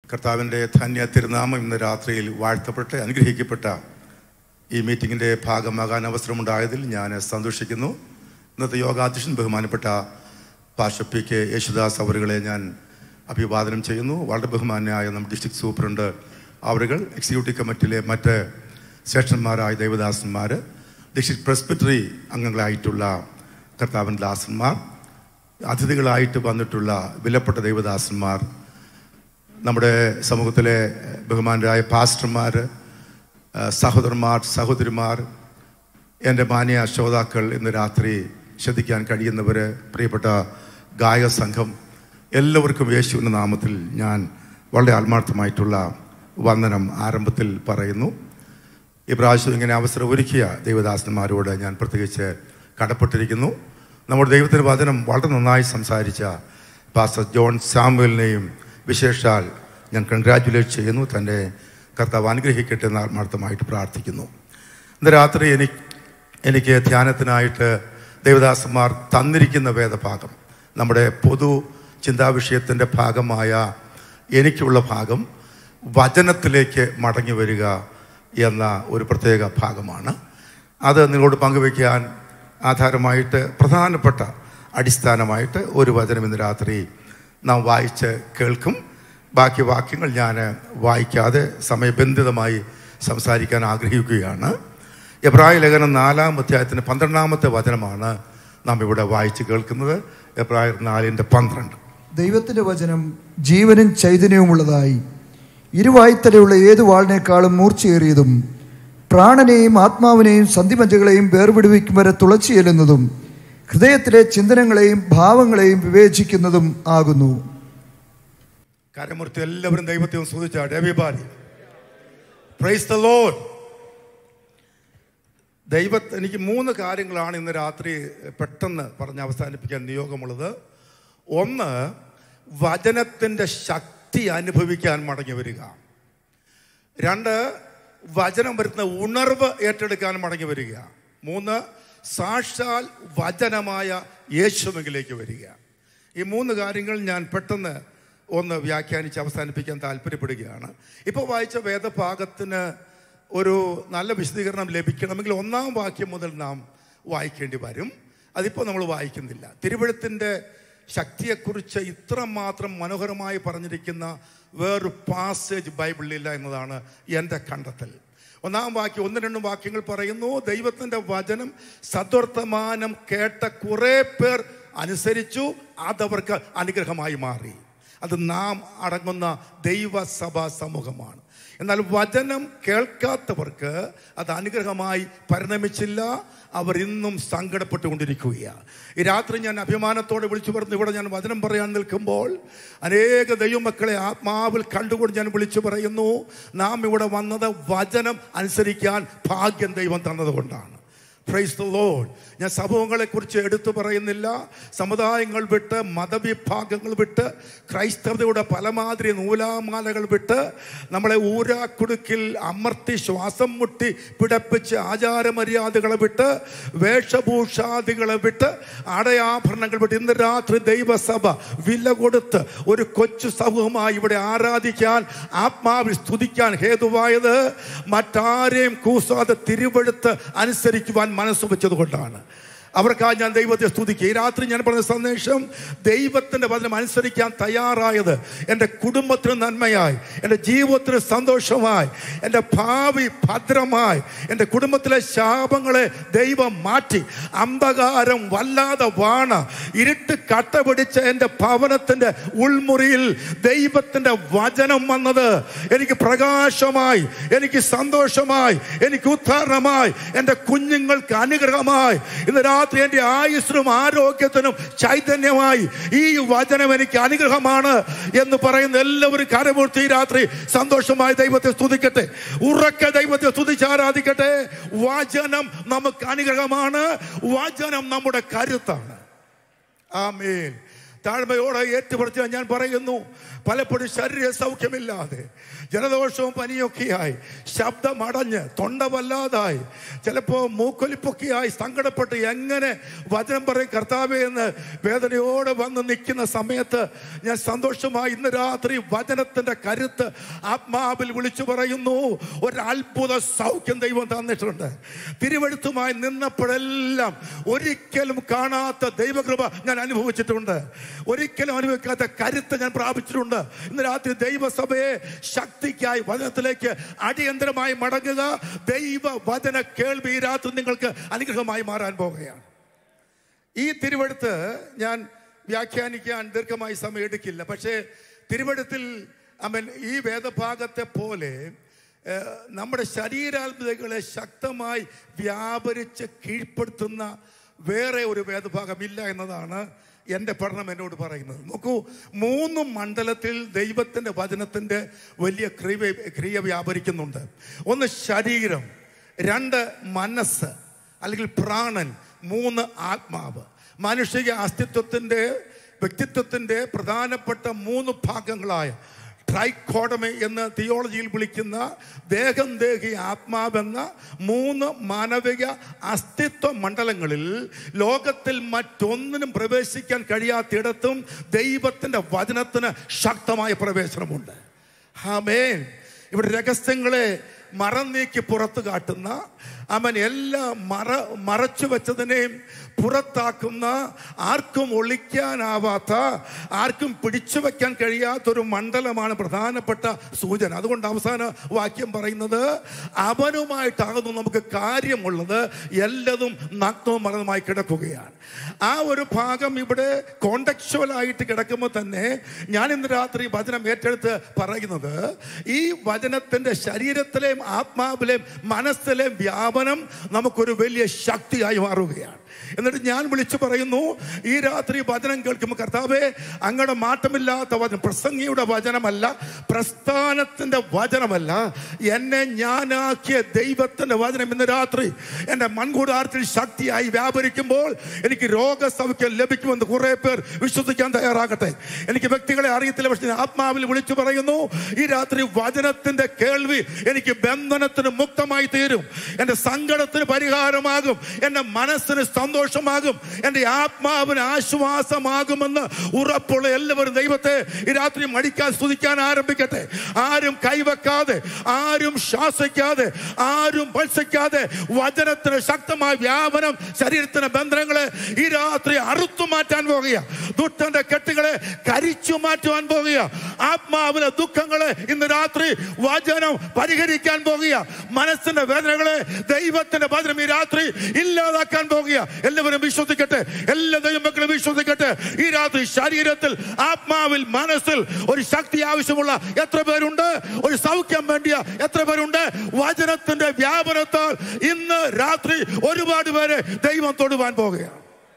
കർത്താവിൻ്റെ ധന്യ തിരുനാമം ഇന്ന് രാത്രിയിൽ വാഴ്ത്തപ്പെട്ട് അനുഗ്രഹിക്കപ്പെട്ട ഈ മീറ്റിങ്ങിൻ്റെ ഭാഗമാകാൻ അവസരമുണ്ടായതിൽ ഞാൻ സന്തോഷിക്കുന്നു ഇന്നത്തെ യോഗാധ്യക്ഷൻ ബഹുമാനപ്പെട്ട പാഷ പി കെ യേശുദാസ് അവരുകളെ ഞാൻ അഭിവാദനം ചെയ്യുന്നു വളരെ ബഹുമാനായ നമ്മുടെ ഡിസ്ട്രിക്ട് സൂപ്രണ്ട് അവരുകൾ എക്സിക്യൂട്ടീവ് കമ്മിറ്റിയിലെ മറ്റ് സെക്ഷന്മാരായ ദേവദാസന്മാർ ഡിസ്ട്രിക്ട് പ്രസ്ബിറ്ററി അംഗങ്ങളായിട്ടുള്ള കർത്താവൻ ദാസന്മാർ അതിഥികളായിട്ട് വന്നിട്ടുള്ള വിലപ്പെട്ട ദൈവദാസന്മാർ നമ്മുടെ സമൂഹത്തിലെ ബഹുമാനരായ പാസ്റ്റർമാർ സഹോദരന്മാർ സഹോദരിമാർ എൻ്റെ മാന്യ ശ്രോതാക്കൾ ഇന്ന് രാത്രി ശ്രദ്ധിക്കാൻ കഴിയുന്നവർ പ്രിയപ്പെട്ട ഗായക സംഘം എല്ലാവർക്കും യേശുവിൻ്റെ നാമത്തിൽ ഞാൻ വളരെ ആത്മാർത്ഥമായിട്ടുള്ള വന്ദനം ആരംഭത്തിൽ പറയുന്നു ഇപ്രാവശ്യം ഇങ്ങനെ അവസരം ഒരുക്കിയ ദൈവദാസന്മാരോട് ഞാൻ പ്രത്യേകിച്ച് കടപ്പെട്ടിരിക്കുന്നു നമ്മുടെ ദൈവത്തിൻ്റെ വചനം വളരെ നന്നായി സംസാരിച്ച പാസ്റ്റർ ജോൺ സാമുവലിനെയും വിശേഷാൽ ഞാൻ കൺഗ്രാറ്റുലേറ്റ് ചെയ്യുന്നു തൻ്റെ കർത്താവ് അനുഗ്രഹിക്കട്ടെ എന്ന് ആത്മാർത്ഥമായിട്ട് പ്രാർത്ഥിക്കുന്നു ഇന്ന് രാത്രി എനിക്ക് എനിക്ക് ധ്യാനത്തിനായിട്ട് ദേവദാസന്മാർ തന്നിരിക്കുന്ന വേദഭാഗം നമ്മുടെ പൊതു ചിന്താവിഷയത്തിൻ്റെ ഭാഗമായ എനിക്കുള്ള ഭാഗം വചനത്തിലേക്ക് മടങ്ങി വരിക എന്ന ഒരു പ്രത്യേക ഭാഗമാണ് അത് നിങ്ങളോട് പങ്കുവയ്ക്കാൻ ആധാരമായിട്ട് പ്രധാനപ്പെട്ട അടിസ്ഥാനമായിട്ട് ഒരു വചനം ഇന്ന് രാത്രി നാം വായിച്ച് കേൾക്കും ബാക്കി വാക്യങ്ങൾ ഞാൻ വായിക്കാതെ സമയബന്ധിതമായി സംസാരിക്കാൻ ആഗ്രഹിക്കുകയാണ് എബ്രായ ലേഖനം നാലാം അധ്യായത്തിന് പന്ത്രണ്ടാമത്തെ വചനമാണ് നാം ഇവിടെ വായിച്ച് കേൾക്കുന്നത് എബ്രായർ നാലിൻ്റെ പന്ത്രണ്ട് ദൈവത്തിന്റെ വചനം ജീവനും ചൈതന്യവുമുള്ളതായി ഇരുവായ്ത്തലയുള്ള ഏത് വാളിനേക്കാളും മൂർച്ചയേറിയതും പ്രാണനെയും ആത്മാവിനെയും സന്ധിമഞ്ചകളെയും വേർപിടിവിക്കും വരെ തുളച്ചു ചെല്ലുന്നതും ഹൃദയത്തിലെ ചിന്തനങ്ങളെയും ഭാവങ്ങളെയും വിവേചിക്കുന്നതും ആകുന്നു കരമുറത്ത് എല്ലാവരും ദൈവത്തെ സ്തുതിച്ചാട്ടെ എവിബാഡി പ്രൈസ് ദ ലോഡ് ദൈവ എനിക്ക് മൂന്ന് കാര്യങ്ങളാണ് ഇന്ന് രാത്രി പെട്ടെന്ന് പറഞ്ഞ് അവസാനിപ്പിക്കാൻ നിയോഗമുള്ളത് ഒന്ന് വചനത്തിൻ്റെ ശക്തി അനുഭവിക്കാൻ മടങ്ങി വരിക രണ്ട് വചനം വരുന്ന ഉണർവ് ഏറ്റെടുക്കാൻ മടങ്ങി വരിക മൂന്ന് സാക്ഷാൽ വചനമായ യേശുവിലേക്ക് വരിക ഈ മൂന്ന് കാര്യങ്ങൾ ഞാൻ പെട്ടെന്ന് ഒന്ന് വ്യാഖ്യാനിച്ച് അവസാനിപ്പിക്കാൻ താല്പര്യപ്പെടുകയാണ് ഇപ്പോൾ വായിച്ച വേദഭാഗത്തിന് ഒരു നല്ല വിശദീകരണം ലഭിക്കണമെങ്കിൽ ഒന്നാം വാക്യം മുതൽ നാം വായിക്കേണ്ടി വരും അതിപ്പോൾ നമ്മൾ വായിക്കുന്നില്ല തിരുവഴുത്തിൻ്റെ ശക്തിയെക്കുറിച്ച് ഇത്രമാത്രം മനോഹരമായി പറഞ്ഞിരിക്കുന്ന വേറൊരു പാസേജ് ബൈബിളിലില്ല എന്നതാണ് എൻ്റെ കണ്ടെത്തൽ ഒന്നാം വാക്യം ഒന്ന് രണ്ടും വാക്യങ്ങൾ പറയുന്നു ദൈവത്തിൻ്റെ വചനം സദ്വർത്തമാനം കേട്ട കുറേ പേർ അനുസരിച്ചു അതവർക്ക് അനുഗ്രഹമായി മാറി അത് നാം അടങ്ങുന്ന ദൈവസഭാ സമൂഹമാണ് എന്നാൽ വചനം കേൾക്കാത്തവർക്ക് അത് അനുഗ്രഹമായി പരിണമിച്ചില്ല അവർ ഇന്നും സങ്കടപ്പെട്ടുകൊണ്ടിരിക്കുകയാണ് ഈ രാത്രി ഞാൻ അഭിമാനത്തോടെ വിളിച്ചു പറഞ്ഞ് ഇവിടെ ഞാൻ വചനം പറയാൻ നിൽക്കുമ്പോൾ അനേക ദൈവമക്കളെ ആത്മാവിൽ കണ്ടുകൊണ്ട് ഞാൻ വിളിച്ചു പറയുന്നു നാം ഇവിടെ വന്നത് വചനം അനുസരിക്കാൻ ഭാഗ്യം ദൈവം തന്നതുകൊണ്ടാണ് പ്രൈസ് ദ ലോഡ് ഞാൻ സമൂഹങ്ങളെക്കുറിച്ച് എടുത്തു പറയുന്നില്ല സമുദായങ്ങൾ വിട്ട് മതവിഭാഗങ്ങൾ വിട്ട് ക്രൈസ്തവതയുടെ പലമാതിരി നൂലാമാലകൾ വിട്ട് നമ്മളെ ഊരാക്കുടുക്കിൽ അമർത്തി ശ്വാസം മുട്ടി പിടപ്പിച്ച് ആചാരമര്യാദകളെ വിട്ട് വേഷഭൂഷാദികളെ വിട്ട് അടയാഭരണങ്ങൾ വിട്ട് ഇന്ന് രാത്രി ദൈവസഭ വില കൊടുത്ത് ഒരു കൊച്ചു സമൂഹമായി ഇവിടെ ആരാധിക്കാൻ ആത്മാവിൽ സ്തുതിക്കാൻ ഹേതുവായത് മറ്റാരെയും കൂസാതെ തിരുവെടുത്ത് അനുസരിക്കുവാൻ മനസ്സ് വെച്ചത് കൊണ്ടാണ് അവർക്കായി ഞാൻ ദൈവത്തെ സ്തുതിക്കുക ഈ രാത്രി ഞാൻ പറഞ്ഞ സന്ദേശം ദൈവത്തിൻ്റെ വചനം അനുസരിക്കാൻ തയ്യാറായത് എൻ്റെ കുടുംബത്തിന് നന്മയായി എൻ്റെ ജീവിതത്തിന് സന്തോഷമായി എൻ്റെ ഭാവി ഭദ്രമായി എൻ്റെ കുടുംബത്തിലെ ശാപങ്ങളെ ദൈവം മാറ്റി അന്ധകാരം വല്ലാതെ വാണ ഇരുട്ട് കട്ട പിടിച്ച എൻ്റെ ഭവനത്തിൻ്റെ ഉൾമുറിയിൽ ദൈവത്തിൻ്റെ വചനം വന്നത് എനിക്ക് പ്രകാശമായി എനിക്ക് സന്തോഷമായി എനിക്ക് ഉദ്ധാരണമായി എൻ്റെ കുഞ്ഞുങ്ങൾക്ക് അനുഗ്രഹമായി ഇന്ന് രാത്രി എൻ്റെ ആയുസ്സിനും ആരോഗ്യത്തിനും ചൈതന്യമായി ഈ വചനം എനിക്ക് അനുഗ്രഹമാണ് എന്ന് പറയുന്ന എല്ലാവരും കരമൂർത്തി ഈ രാത്രി സന്തോഷമായി ദൈവത്തെ സ്തുതിക്കട്ടെ ഉറക്കെ ദൈവത്തെ സ്തുതിച്ച് ആരാധിക്കട്ടെ വചനം നമുക്ക് അനുഗ്രഹമാണ് വചനം നമ്മുടെ കരുത്താണ് ആമേൻ താഴ്മയോടെ ഏറ്റുപറച്ച് ഞാൻ പറയുന്നു പലപ്പോഴും ശരീര സൗഖ്യമില്ലാതെ ജലദോഷവും പനിയൊക്കെയായി ശബ്ദമടഞ്ഞ് തൊണ്ട വല്ലാതായി ചിലപ്പോൾ മൂക്കൊലിപ്പൊക്കെയായി സങ്കടപ്പെട്ട് എങ്ങനെ വചനം പറയും കർത്താവേ എന്ന് വേദനയോടെ വന്ന് നിൽക്കുന്ന സമയത്ത് ഞാൻ സന്തോഷമായി ഇന്ന് രാത്രി വചനത്തിന്റെ കരുത്ത് ആത്മാവിൽ വിളിച്ചു പറയുന്നു ഒരു അത്ഭുത സൗഖ്യം ദൈവം തന്നിട്ടുണ്ട് തിരുവഴുത്തുമായി നിന്നപ്പോഴെല്ലാം ഒരിക്കലും കാണാത്ത ദൈവകൃപ ഞാൻ അനുഭവിച്ചിട്ടുണ്ട് ഒരിക്കലും അനുഭവിക്കാത്ത കരുത്ത് ഞാൻ പ്രാപിച്ചിട്ടുണ്ട് ഇന്ന് രാത്രി ദൈവസഭയെ ശക്തിക്കായി വചനത്തിലേക്ക് അടിയന്തരമായി മടങ്ങുക ദൈവ വചന കേൾവി ഈ രാത്രി നിങ്ങൾക്ക് അനുഗ്രഹമായി മാറാൻ പോകുകയാണ് ഈ തിരുവഴുത്ത് ഞാൻ വ്യാഖ്യാനിക്കാൻ ദീർഘമായി സമയം എടുക്കില്ല പക്ഷേ തിരുവഴുത്തിൽ അമൻ ഈ വേദഭാഗത്തെ പോലെ ഏഹ്, നമ്മുടെ ശരീരാത്മതകളെ ശക്തമായി വ്യാപരിച്ച് കീഴ്പ്പെടുത്തുന്ന വേറെ ഒരു വേദഭാഗമില്ല എന്നതാണ് എൻ്റെ പഠനം എന്നോട് പറയുന്നത് നോക്കൂ മൂന്ന് മണ്ഡലത്തിൽ ദൈവത്തിൻ്റെ വചനത്തിൻ്റെ വലിയ ക്രിയ ക്രിയ വ്യാപരിക്കുന്നുണ്ട് ഒന്ന് ശരീരം രണ്ട് മനസ്സ് അല്ലെങ്കിൽ പ്രാണൻ മൂന്ന് ആത്മാവ് മാനുഷിക അസ്തിത്വത്തിൻ്റെ വ്യക്തിത്വത്തിൻ്റെ പ്രധാനപ്പെട്ട മൂന്ന് ഭാഗങ്ങളായ ട്രൈക്കോഡമി എന്ന് തിയോളജിയിൽ വിളിക്കുന്ന ദേഹം ദേഹി ആത്മാവെന്ന മൂന്ന് മാനവിക അസ്തിത്വ മണ്ഡലങ്ങളിൽ ലോകത്തിൽ മറ്റൊന്നിനും പ്രവേശിക്കാൻ കഴിയാത്തിടത്തും ദൈവത്തിൻ്റെ വചനത്തിന് ശക്തമായ പ്രവേശനമുണ്ട് ആമേൻ ഇവിടെ രഹസ്യങ്ങളെ മറന്നീക്കി പുറത്തു കാട്ടുന്ന അവൻ എല്ലാം മറ മറച്ചു വെച്ചതിനെയും പുറത്താക്കുന്ന ആർക്കും ഒളിക്കാനാവാത്ത ആർക്കും പിടിച്ചു വെക്കാൻ കഴിയാത്തൊരു മണ്ഡലമാണ് പ്രധാനപ്പെട്ട സൂചന അതുകൊണ്ട് അവസാന വാക്യം പറയുന്നത് അവനുമായിട്ടാകുന്നു നമുക്ക് കാര്യമുള്ളത് എല്ലതും നഗ്നവും മറന്നുമായി കിടക്കുകയാണ് ആ ഒരു ഭാഗം ഇവിടെ കോണ്ടക്ച്വൽ ആയിട്ട് കിടക്കുമ്പോൾ തന്നെ ഞാൻ ഇന്ന് രാത്രി വചനം ഏറ്റെടുത്ത് പറയുന്നത് ഈ വചനത്തിന്റെ ശരീരത്തിലെയും ആത്മാവിലെയും മനസ്സിലെയും വ്യാപനം നമുക്കൊരു വലിയ ശക്തിയായി മാറുകയാണ് എന്നിട്ട് ഞാൻ വിളിച്ചു പറയുന്നു ഈ രാത്രി വചനം കേൾക്കുമ്പോൾ കർത്താവേ അങ്ങയുടെ മാറ്റമില്ലാത്ത വചനം പ്രസംഗിയുടെ വചനമല്ല പ്രസ്ഥാനത്തിന്റെ വചനമല്ല എന്നെ ഞാനാക്കിയ ദൈവത്തിന്റെ വചനം ഇന്ന് രാത്രി എൻ്റെ മൺകൂടാരത്തിൽ ശക്തിയായി വ്യാപരിക്കുമ്പോൾ എനിക്ക് രോഗസൗഖ്യം ലഭിക്കുമെന്ന് കുറെ പേർ വിശ്വസിക്കാൻ തയ്യാറാകട്ടെ എനിക്ക് വ്യക്തികളെ അറിയത്തില്ല പക്ഷെ ഞാൻ ആത്മാവിൽ വിളിച്ചു പറയുന്നു ഈ രാത്രി വചനത്തിന്റെ കേൾവി എനിക്ക് ബന്ധനത്തിന് മുക്തമായി തീരും എൻ്റെ സങ്കടത്തിന് പരിഹാരമാകും എൻ്റെ മനസ്സിന് സന്തോഷമാകും എൻ്റെ ആത്മാവിന് ആശ്വാസമാകുമെന്ന് ഉറപ്പുള്ള എല്ലാവരും ദൈവത്തെ ഈ രാത്രി മടിക്കാൻ സ്തുതിക്കാൻ ആരംഭിക്കട്ടെ ആരും കൈവെക്കാതെ ആരും ശ്വാസിക്കാതെ ആരും ഭത്സിക്കാതെ വചനത്തിന് ശക്തമായ വ്യാപനം ശരീരത്തിന്റെ ബന്ധനങ്ങളെ ഈ രാത്രി അറുത്തു മാറ്റാൻ പോകുക ദുഷ്ടന്റെ കെട്ടുകളെ കരിച്ചു മാറ്റുവാൻ പോകുക ആത്മാവിലെ ദുഃഖങ്ങളെ ഇന്ന് രാത്രി വചനം പരിഹരിക്കാൻ പോകുക മനസ്സിന്റെ വേദനകളെ ദൈവത്തിന്റെ വചനം ഈ രാത്രി ഇല്ലാതാക്കാൻ പോകുക എല്ലാവരും വിശ്വസിക്കട്ടെ എല്ലാ ദൈവമക്കളും വിശ്വസിക്കട്ടെ ഈ രാത്രി ശരീരത്തിൽ ആത്മാവിൽ മനസ്സിൽ ഒരു ശക്തി ആവശ്യമുള്ള എത്ര പേരുണ്ട് ഒരു സൗഖ്യം വേണ്ടിയ എത്ര പേരുണ്ട് വചനത്തിന്റെ വ്യാപനത്താൽ ഇന്ന് രാത്രി ഒരുപാട് പേരെ ദൈവം തൊടുവാൻ പോകുകയാണ്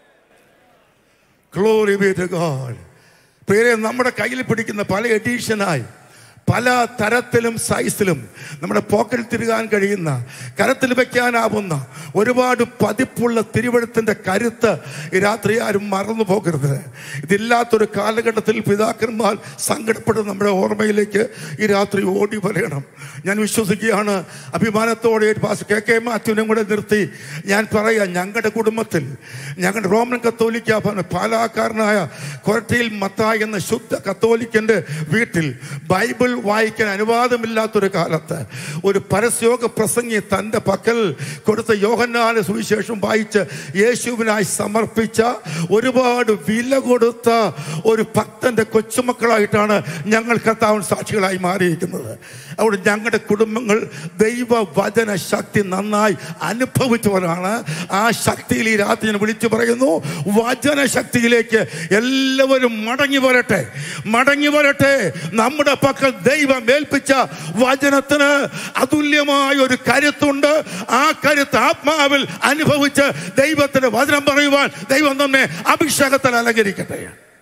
ഗ്ലോറി ബി ടു ഗോഡ് പേരെ നമ്മുടെ കയ്യിൽ പിടിക്കുന്ന പല എഡീഷനായി പല തരത്തിലും സൈസിലും നമ്മുടെ പോക്കറ്റിൽ തിരുകാൻ കഴിയുന്ന കരത്തിൽ വെക്കാനാവുന്ന ഒരുപാട് പതിപ്പുള്ള തിരുവഴുത്തിൻ്റെ കരുത്ത് ഈ രാത്രി ആരും മറന്നു പോകരുത് ഇതില്ലാത്തൊരു കാലഘട്ടത്തിൽ പിതാക്കന്മാർ സങ്കടപ്പെടുന്ന നമ്മുടെ ഓർമ്മയിലേക്ക് ഈ രാത്രി ഓടി വരയണം ഞാൻ വിശ്വസിക്കുകയാണ് അഭിമാനത്തോടെ പാസ് കെ കെ മാത്യുവിനും കൂടെ നിർത്തി ഞാൻ പറയാം ഞങ്ങളുടെ കുടുംബത്തിൽ ഞങ്ങളുടെ റോമൻ കത്തോലിക്ക ഭവന പാലാക്കാരനായ കൊരട്ടിയിൽ മത്തായി എന്ന ശുദ്ധ കത്തോലിക്കന്റെ വീട്ടിൽ ബൈബിൾ വായിക്കാൻ അനുവാദമില്ലാത്തൊരു കാലത്ത് ഒരു പരസ്യോഗ പ്രസംഗി തൻ്റെ പക്കൽ കൊടുത്ത യോഹന്നാന സുവിശേഷം വായിച്ച് യേശുവിനായി സമർപ്പിച്ച ഒരുപാട് വില കൊടുത്ത ഒരു ഭക്തന്റെ കൊച്ചുമക്കളായിട്ടാണ് ഞങ്ങൾ കർത്താവൻ സാക്ഷികളായി മാറിയിരിക്കുന്നത് അവിടെ ഞങ്ങളുടെ കുടുംബങ്ങൾ ദൈവ വചന ശക്തി നന്നായി അനുഭവിച്ചവരാണ് ആ ശക്തിയിൽ ഈ രാത്രി ഞാൻ വിളിച്ചു പറയുന്നു വചന ശക്തിയിലേക്ക് എല്ലാവരും മടങ്ങി വരട്ടെ മടങ്ങി വരട്ടെ നമ്മുടെ പക്കൽ ദൈവം ഏൽപ്പിച്ച വചനത്തിന് അതുല്യമായ ഒരു കരുത്തുണ്ട് ആ കരുത്ത് ആത്മാവിൽ അനുഭവിച്ച് ദൈവത്തിന് വചനം പറയുവാൻ ദൈവം നമ്മെ അഭിഷേകത്തിൽ അലങ്കരിക്കട്ടെ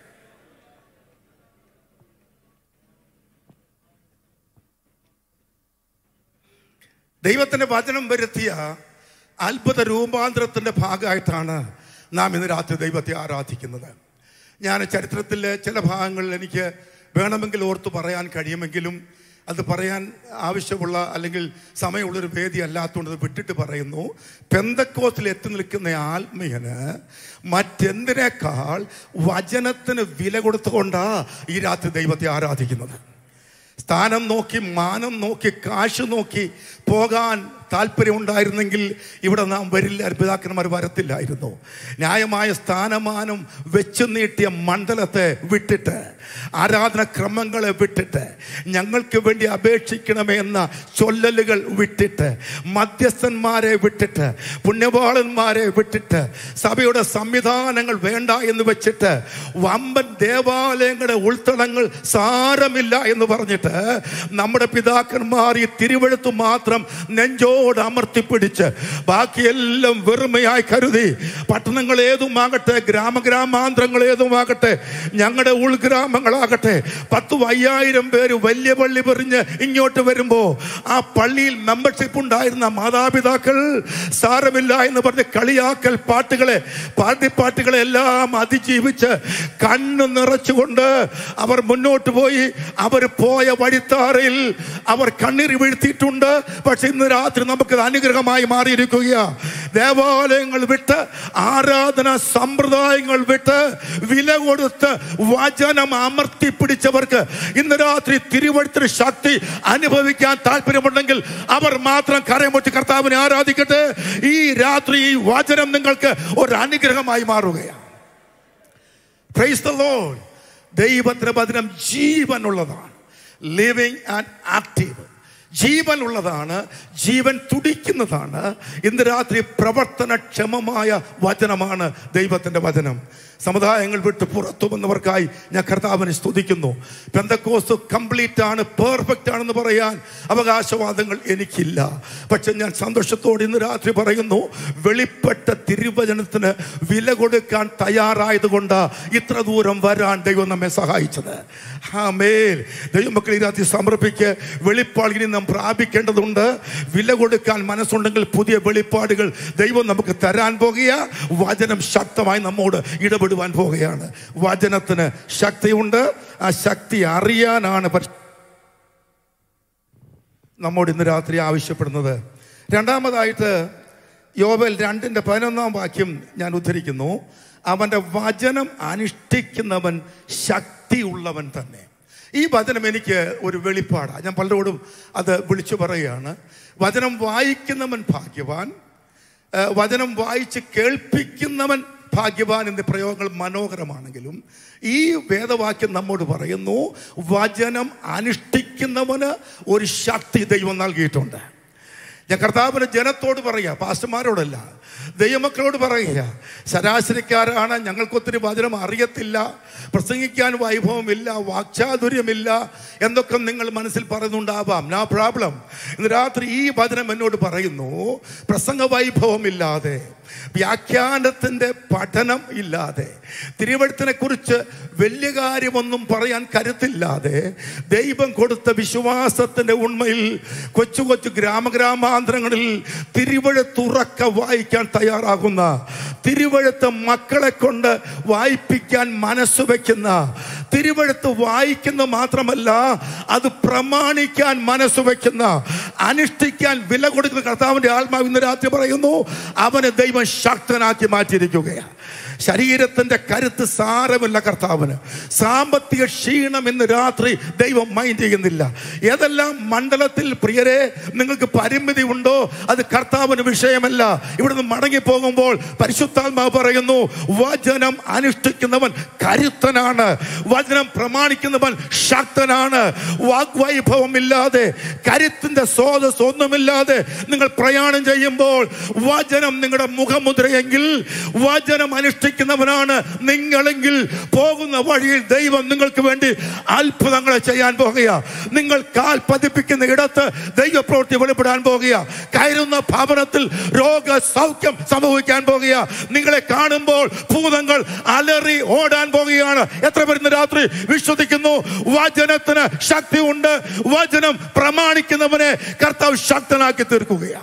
ദൈവത്തിന്റെ വചനം വരുത്തിയ അത്ഭുത രൂപാന്തരത്തിന്റെ ഭാഗമായിട്ടാണ് നാം ഇന്ന് രാത്രി ദൈവത്തെ ആരാധിക്കുന്നത് ഞാൻ ചരിത്രത്തിലെ ചില ഭാഗങ്ങളിൽ എനിക്ക് വേണമെങ്കിൽ ഓർത്ത് പറയാൻ കഴിയുമെങ്കിലും അത് പറയാൻ ആവശ്യമുള്ള അല്ലെങ്കിൽ സമയമുള്ളൊരു വേദി അല്ലാത്തതുകൊണ്ട് അത് വിട്ടിട്ട് പറയുന്നു പെന്തക്കോസിൽ എത്തി നിൽക്കുന്ന ആത്മീയന് മറ്റെന്തിനേക്കാൾ വചനത്തിന് വില കൊടുത്തുകൊണ്ടാ ഈ രാത്രി ദൈവത്തെ ആരാധിക്കുന്നത് സ്ഥാനം നോക്കി മാനം നോക്കി കാശ് നോക്കി പോകാൻ താല്പര്യമുണ്ടായിരുന്നെങ്കിൽ ഇവിടെ നാം വരില്ല പിതാക്കന്മാർ വരത്തില്ലായിരുന്നു ന്യായമായ സ്ഥാനമാനം വെച്ചു നീട്ടിയ മണ്ഡലത്തെ വിട്ടിട്ട് ആരാധന ക്രമങ്ങളെ വിട്ടിട്ട് ഞങ്ങൾക്ക് വേണ്ടി അപേക്ഷിക്കണമേ എന്ന ചൊല്ലലുകൾ വിട്ടിട്ട് മധ്യസ്ഥന്മാരെ വിട്ടിട്ട് പുണ്യവാളന്മാരെ വിട്ടിട്ട് സഭയുടെ സംവിധാനങ്ങൾ വേണ്ട എന്ന് വെച്ചിട്ട് വമ്പൻ ദേവാലയങ്ങളുടെ ഉൾത്തളങ്ങൾ സാരമില്ല എന്ന് പറഞ്ഞിട്ട് നമ്മുടെ പിതാക്കന്മാർ ഈ തിരുവഴുത്ത് മാത്രം നെഞ്ചോട് അമർത്തിപ്പിടിച്ച് ബാക്കിയെല്ലാം വെറുമയായി കരുതി പട്ടണങ്ങൾ ഏതുമാകട്ടെ ഗ്രാമഗ്രാമാന്തരങ്ങൾ ഏതുമാകട്ടെ ഞങ്ങളുടെ ഉൾഗ്രാമങ്ങളാകട്ടെ പത്തു അയ്യായിരം പേര് വലിയ പള്ളി പെറിഞ്ഞ് ഇങ്ങോട്ട് വരുമ്പോ ആ പള്ളിയിൽ മെമ്പർഷിപ്പ് ഉണ്ടായിരുന്ന മാതാപിതാക്കൾ സാരമില്ല എന്ന് പറഞ്ഞ് കളിയാക്കൽ പാട്ടുകളെ പാട്ടിപ്പാട്ടുകളെ എല്ലാം അതിജീവിച്ച് കണ്ണു നിറച്ചുകൊണ്ട് അവർ മുന്നോട്ട് പോയി അവർ പോയ വഴിത്താറയിൽ അവർ കണ്ണീർ വീഴ്ത്തിയിട്ടുണ്ട് പക്ഷെ ഇന്ന് രാത്രി നമുക്കത് അനുഗ്രഹമായി മാറിയിരിക്കുകയാ ദേവാലയങ്ങൾ വിട്ട് ആരാധന സമ്പ്രദായങ്ങൾ വിട്ട് വില കൊടുത്ത് വചനം അമർത്തി പിടിച്ചവർക്ക് ഇന്ന് രാത്രി തിരുവഴുത്തിന് ശക്തി അനുഭവിക്കാൻ താല്പര്യമുണ്ടെങ്കിൽ അവർ മാത്രം കരമുറ്റി കർത്താവിനെ ആരാധിക്കട്ടെ ഈ രാത്രി ഈ വചനം നിങ്ങൾക്ക് ഒരു അനുഗ്രഹമായി മാറുകയാണ് പ്രൈസ് ദ ലോർഡ് ദൈവത്തിന്റെ വചനം ജീവനുള്ളതാണ് ലിവിങ് ആൻഡ് ആക്റ്റീവ് ജീവൻ ഉള്ളതാണ് ജീവൻ തുടിക്കുന്നതാണ് ഇന്ന് രാത്രി പ്രവർത്തനക്ഷമമായ വചനമാണ് ദൈവത്തിന്റെ വചനം സമുദായങ്ങൾ വിട്ട് പുറത്തു വന്നവർക്കായി ഞാൻ കർത്താവിനെ സ്തുതിക്കുന്നു പെന്തക്കോസ് കംപ്ലീറ്റ് ആണ് പെർഫെക്റ്റ് ആണെന്ന് പറയാൻ അവകാശവാദങ്ങൾ എനിക്കില്ല പക്ഷെ ഞാൻ സന്തോഷത്തോടെ ഇന്ന് രാത്രി പറയുന്നു വെളിപ്പെട്ട തിരുവചനത്തിന് വില കൊടുക്കാൻ തയ്യാറായതുകൊണ്ട് ഇത്ര ദൂരം വരാൻ ദൈവം നമ്മെ സഹായിച്ചത് ആമേൽ ദൈവമക്കൾ ഈ രാത്രി സമർപ്പിക്ക് വെളിപ്പാട് ഇനി നാം പ്രാപിക്കേണ്ടതുണ്ട് വില കൊടുക്കാൻ മനസ്സുണ്ടെങ്കിൽ പുതിയ വെളിപ്പാടുകൾ ദൈവം നമുക്ക് തരാൻ പോകുക വചനം ശക്തമായി നമ്മോട് ഇടപെടുവാൻ പോകുകയാണ് വചനത്തിന് ശക്തിയുണ്ട് ആ ശക്തി അറിയാനാണ് പരിശു- നമ്മോട് ഇന്ന് രാത്രി ആവശ്യപ്പെടുന്നത് രണ്ടാമതായിട്ട് യോബൽ രണ്ടിൻ്റെ പതിനൊന്നാം വാക്യം ഞാൻ ഉദ്ധരിക്കുന്നു അവൻ്റെ വചനം അനുഷ്ഠിക്കുന്നവൻ ശക്തിയുള്ളവൻ തന്നെ ഈ വചനം എനിക്ക് ഒരു വെളിപ്പാടാണ് ഞാൻ പലരോടും അത് വിളിച്ചു പറയുകയാണ് വചനം വായിക്കുന്നവൻ ഭാഗ്യവാൻ ഏഹ് വചനം വായിച്ച് കേൾപ്പിക്കുന്നവൻ ഭാഗ്യവാൻ എന്ന പ്രയോഗങ്ങൾ മനോഹരമാണെങ്കിലും ഈ വേദവാക്യം നമ്മോട് പറയുന്നു വചനം അനുഷ്ഠിക്കുന്നവന് ഒരു ശക്തി ദൈവം നൽകിയിട്ടുണ്ട് ഞാൻ കർത്താവിന് ജനത്തോട് പറയുക പാസ്റ്റർമാരോടല്ല ദൈവമക്കളോട് പറയുക ശരാശരിക്കാരാണ് ഞങ്ങൾക്കൊത്തിരി വചനം അറിയത്തില്ല പ്രസംഗിക്കാൻ വൈഭവമില്ല വാക്ചാതുര്യമില്ല എന്നൊക്കെ നിങ്ങൾ മനസ്സിൽ പറയുന്നുണ്ടാവാം നോ പ്രോബ്ലം ഇന്ന് രാത്രി ഈ വചനം എന്നോട് പറയുന്നു പ്രസംഗ വൈഭവമില്ലാതെ വ്യാഖ്യാനത്തിൻ്റെ പഠനം ഇല്ലാതെ തിരുവഴുത്തിനെ കുറിച്ച് വലിയ കാര്യമൊന്നും പറയാൻ കരുത്തില്ലാതെ ദൈവം കൊടുത്ത വിശ്വാസത്തിൻ്റെ ഉണ്മയിൽ കൊച്ചു കൊച്ചു ഗ്രാമഗ്രാമാന്തരങ്ങളിൽ തിരുവഴുത്തുറക്ക വായിക്കാൻ തയ്യാറാകുന്ന തിരുവഴുത്ത് മക്കളെ കൊണ്ട് വായിപ്പിക്കാൻ മനസ്സ് വയ്ക്കുന്ന തിരുവഴുത്ത് വായിക്കുന്ന മാത്രമല്ല അത് പ്രമാണിക്കാൻ മനസ്സ് വയ്ക്കുന്ന അനുഷ്ഠിക്കാൻ വില കൊടുക്കുന്ന കർത്താവിന്റെ ആത്മാവ് ഇന്ന് രാത്രി പറയുന്നു അവനെ ദൈവം ശക്തനാക്കി മാറ്റിയിരിക്കുകയാണ് ശരീരത്തിന്റെ കരുത്ത് സാരമില്ല കർത്താവിന് സാമ്പത്തിക ക്ഷീണം ഇന്ന് രാത്രി ദൈവം മൈൻഡ് ചെയ്യുന്നില്ല ഏതെല്ലാം മണ്ഡലത്തിൽ പ്രിയരെ നിങ്ങൾക്ക് പരിമിതി ഉണ്ടോ അത് കർത്താവിന് വിഷയമല്ല ഇവിടുന്ന് മടങ്ങി പോകുമ്പോൾ പരിശുദ്ധാത്മാവ് പറയുന്നു വചനം അനുഷ്ഠിക്കുന്നവൻ കരുത്തനാണ് വചനം പ്രമാണിക്കുന്നവൻ ശക്തനാണ് വാഗ്വൈഭവം ഇല്ലാതെ കരുത്തിന്റെ സ്രോതസ് ഒന്നുമില്ലാതെ നിങ്ങൾ പ്രയാണം ചെയ്യുമ്പോൾ വചനം നിങ്ങളുടെ മുഖമുദ്രയെങ്കിൽ വചനം അനുഷ്ഠിക്കുന്നവനാണ് നിങ്ങളെങ്കിൽ പോകുന്ന വഴിയിൽ ദൈവം നിങ്ങൾക്ക് വേണ്ടി അത്ഭുതങ്ങളെ ചെയ്യാൻ പോകുക നിങ്ങൾ കാൽ പതിപ്പിക്കുന്ന ഇടത്ത് ദൈവപ്രവൃത്തി വെളിപ്പെടാൻ പോകുക കയറുന്ന ഭവനത്തിൽ രോഗ സൗഖ്യം സംഭവിക്കാൻ പോകുക നിങ്ങളെ കാണുമ്പോൾ ഭൂതങ്ങൾ അലറി ഓടാൻ പോകുകയാണ് എത്ര പേർ ഇന്ന് രാത്രി വിശ്വസിക്കുന്നു വചനത്തിന് ശക്തിയുണ്ട് വചനം പ്രമാണിക്കുന്നവനെ കർത്താവ് ശക്തനാക്കി തീർക്കുകയാണ്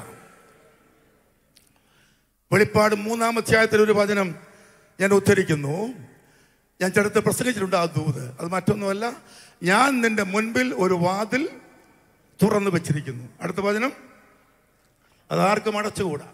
വെളിപ്പാട് മൂന്നാം അധ്യായത്തിൽ ഒരു വചനം ഞാൻ ഉദ്ധരിക്കുന്നു ഞാൻ ചിലത്ത് പ്രസംഗിച്ചിട്ടുണ്ട് ആ ദൂത് അത് മറ്റൊന്നുമല്ല ഞാൻ നിന്റെ മുൻപിൽ ഒരു വാതിൽ തുറന്നു വെച്ചിരിക്കുന്നു അടുത്ത വചനം അതാർക്കും അടച്ചുകൂടാ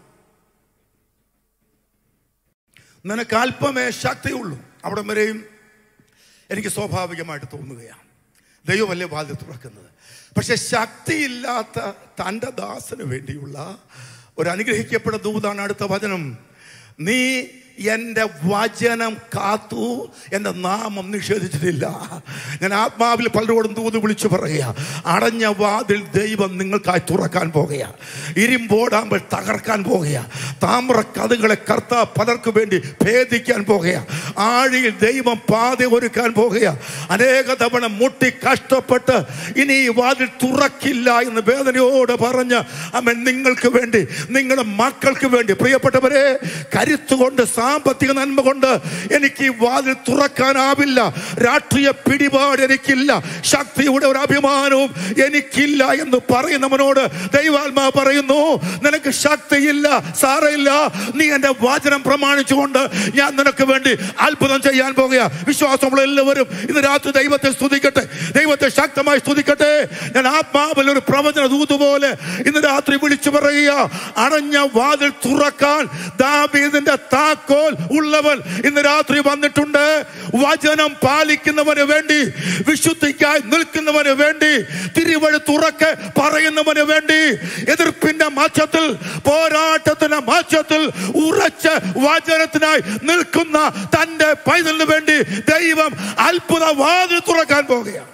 നിനക്ക് അല്പമേ ശക്തിയുള്ളൂ അവിടം വരെയും എനിക്ക് സ്വാഭാവികമായിട്ട് തോന്നുകയാണ് ദൈവം വലിയ വാതിൽ തുറക്കുന്നത് പക്ഷെ ശക്തിയില്ലാത്ത തൻ്റെ ദാസന് വേണ്ടിയുള്ള ഒരു അനുഗ്രഹിക്കപ്പെട്ട ദൂതാണ് അടുത്ത വചനം നീ എൻ്റെ വചനം കാത്തു എൻ്റെ നാമം നിഷേധിച്ചിട്ടില്ല ഞാൻ ആത്മാവിൽ പലരോടും തൂത് വിളിച്ചു പറയുക അടഞ്ഞ വാതിൽ ദൈവം നിങ്ങൾക്കായി തുറക്കാൻ പോകുക ഇരുമ്പോടാകുമ്പോൾ തകർക്കാൻ പോകുക താമ്ര കഥകളെ കർത്ത പലർക്ക് വേണ്ടി ഭേദിക്കാൻ പോകുക ആഴിയിൽ ദൈവം പാത ഒരുക്കാൻ പോകുക അനേക തവണ മുട്ടി കഷ്ടപ്പെട്ട് ഇനി ഈ വാതിൽ തുറക്കില്ല എന്ന് വേദനയോട് പറഞ്ഞ് അമ്മ നിങ്ങൾക്ക് വേണ്ടി നിങ്ങളുടെ മക്കൾക്ക് വേണ്ടി പ്രിയപ്പെട്ടവരെ കരുത്തുകൊണ്ട് സാമ്പത്തിക നന്മ കൊണ്ട് എനിക്ക് ഈ വാതിൽ തുറക്കാനാവില്ല രാഷ്ട്രീയ പിടിപാട് എനിക്കില്ല ശക്തിയുടെ ഒരു അഭിമാനവും എനിക്കില്ല എന്ന് പറയുന്നവനോട് ദൈവാത്മാ പറയുന്നു നിനക്ക് ശക്തിയില്ല സാറയില്ല നീ എന്റെ വചനം പ്രമാണിച്ചുകൊണ്ട് ഞാൻ നിനക്ക് വേണ്ടി അത്ഭുതം ചെയ്യാൻ പോകുക വിശ്വാസമുള്ള എല്ലാവരും ഇന്ന് രാത്രി ദൈവത്തെ സ്തുതിക്കട്ടെ ദൈവത്തെ ശക്തമായി സ്തുതിക്കട്ടെ ഞാൻ ആത്മാവിൽ ഒരു പ്രവചന ദൂതുപോലെ ഇന്ന് രാത്രി വിളിച്ചു പറയുക അടഞ്ഞ വാതിൽ തുറക്കാൻ ദാവീദിന്റെ താക്കോൽ ഉള്ളവൻ ഇന്ന് രാത്രി വന്നിട്ടുണ്ട് വചനം പാലിക്കുന്നവന് വേണ്ടി വിശുദ്ധിക്കായി നിൽക്കുന്നവന് വേണ്ടി തിരുവഴി തുറക്കെ പറയുന്നവന് വേണ്ടി എതിർപ്പിന്റെ മാറ്റത്തിൽ പോരാട്ടത്തിന്റെ മാറ്റത്തിൽ ഉറച്ച വചനത്തിനായി നിൽക്കുന്ന തന്റെ പൈതലിന് വേണ്ടി ദൈവം അത്ഭുത വാതിൽ തുറക്കാൻ പോകുകയാണ്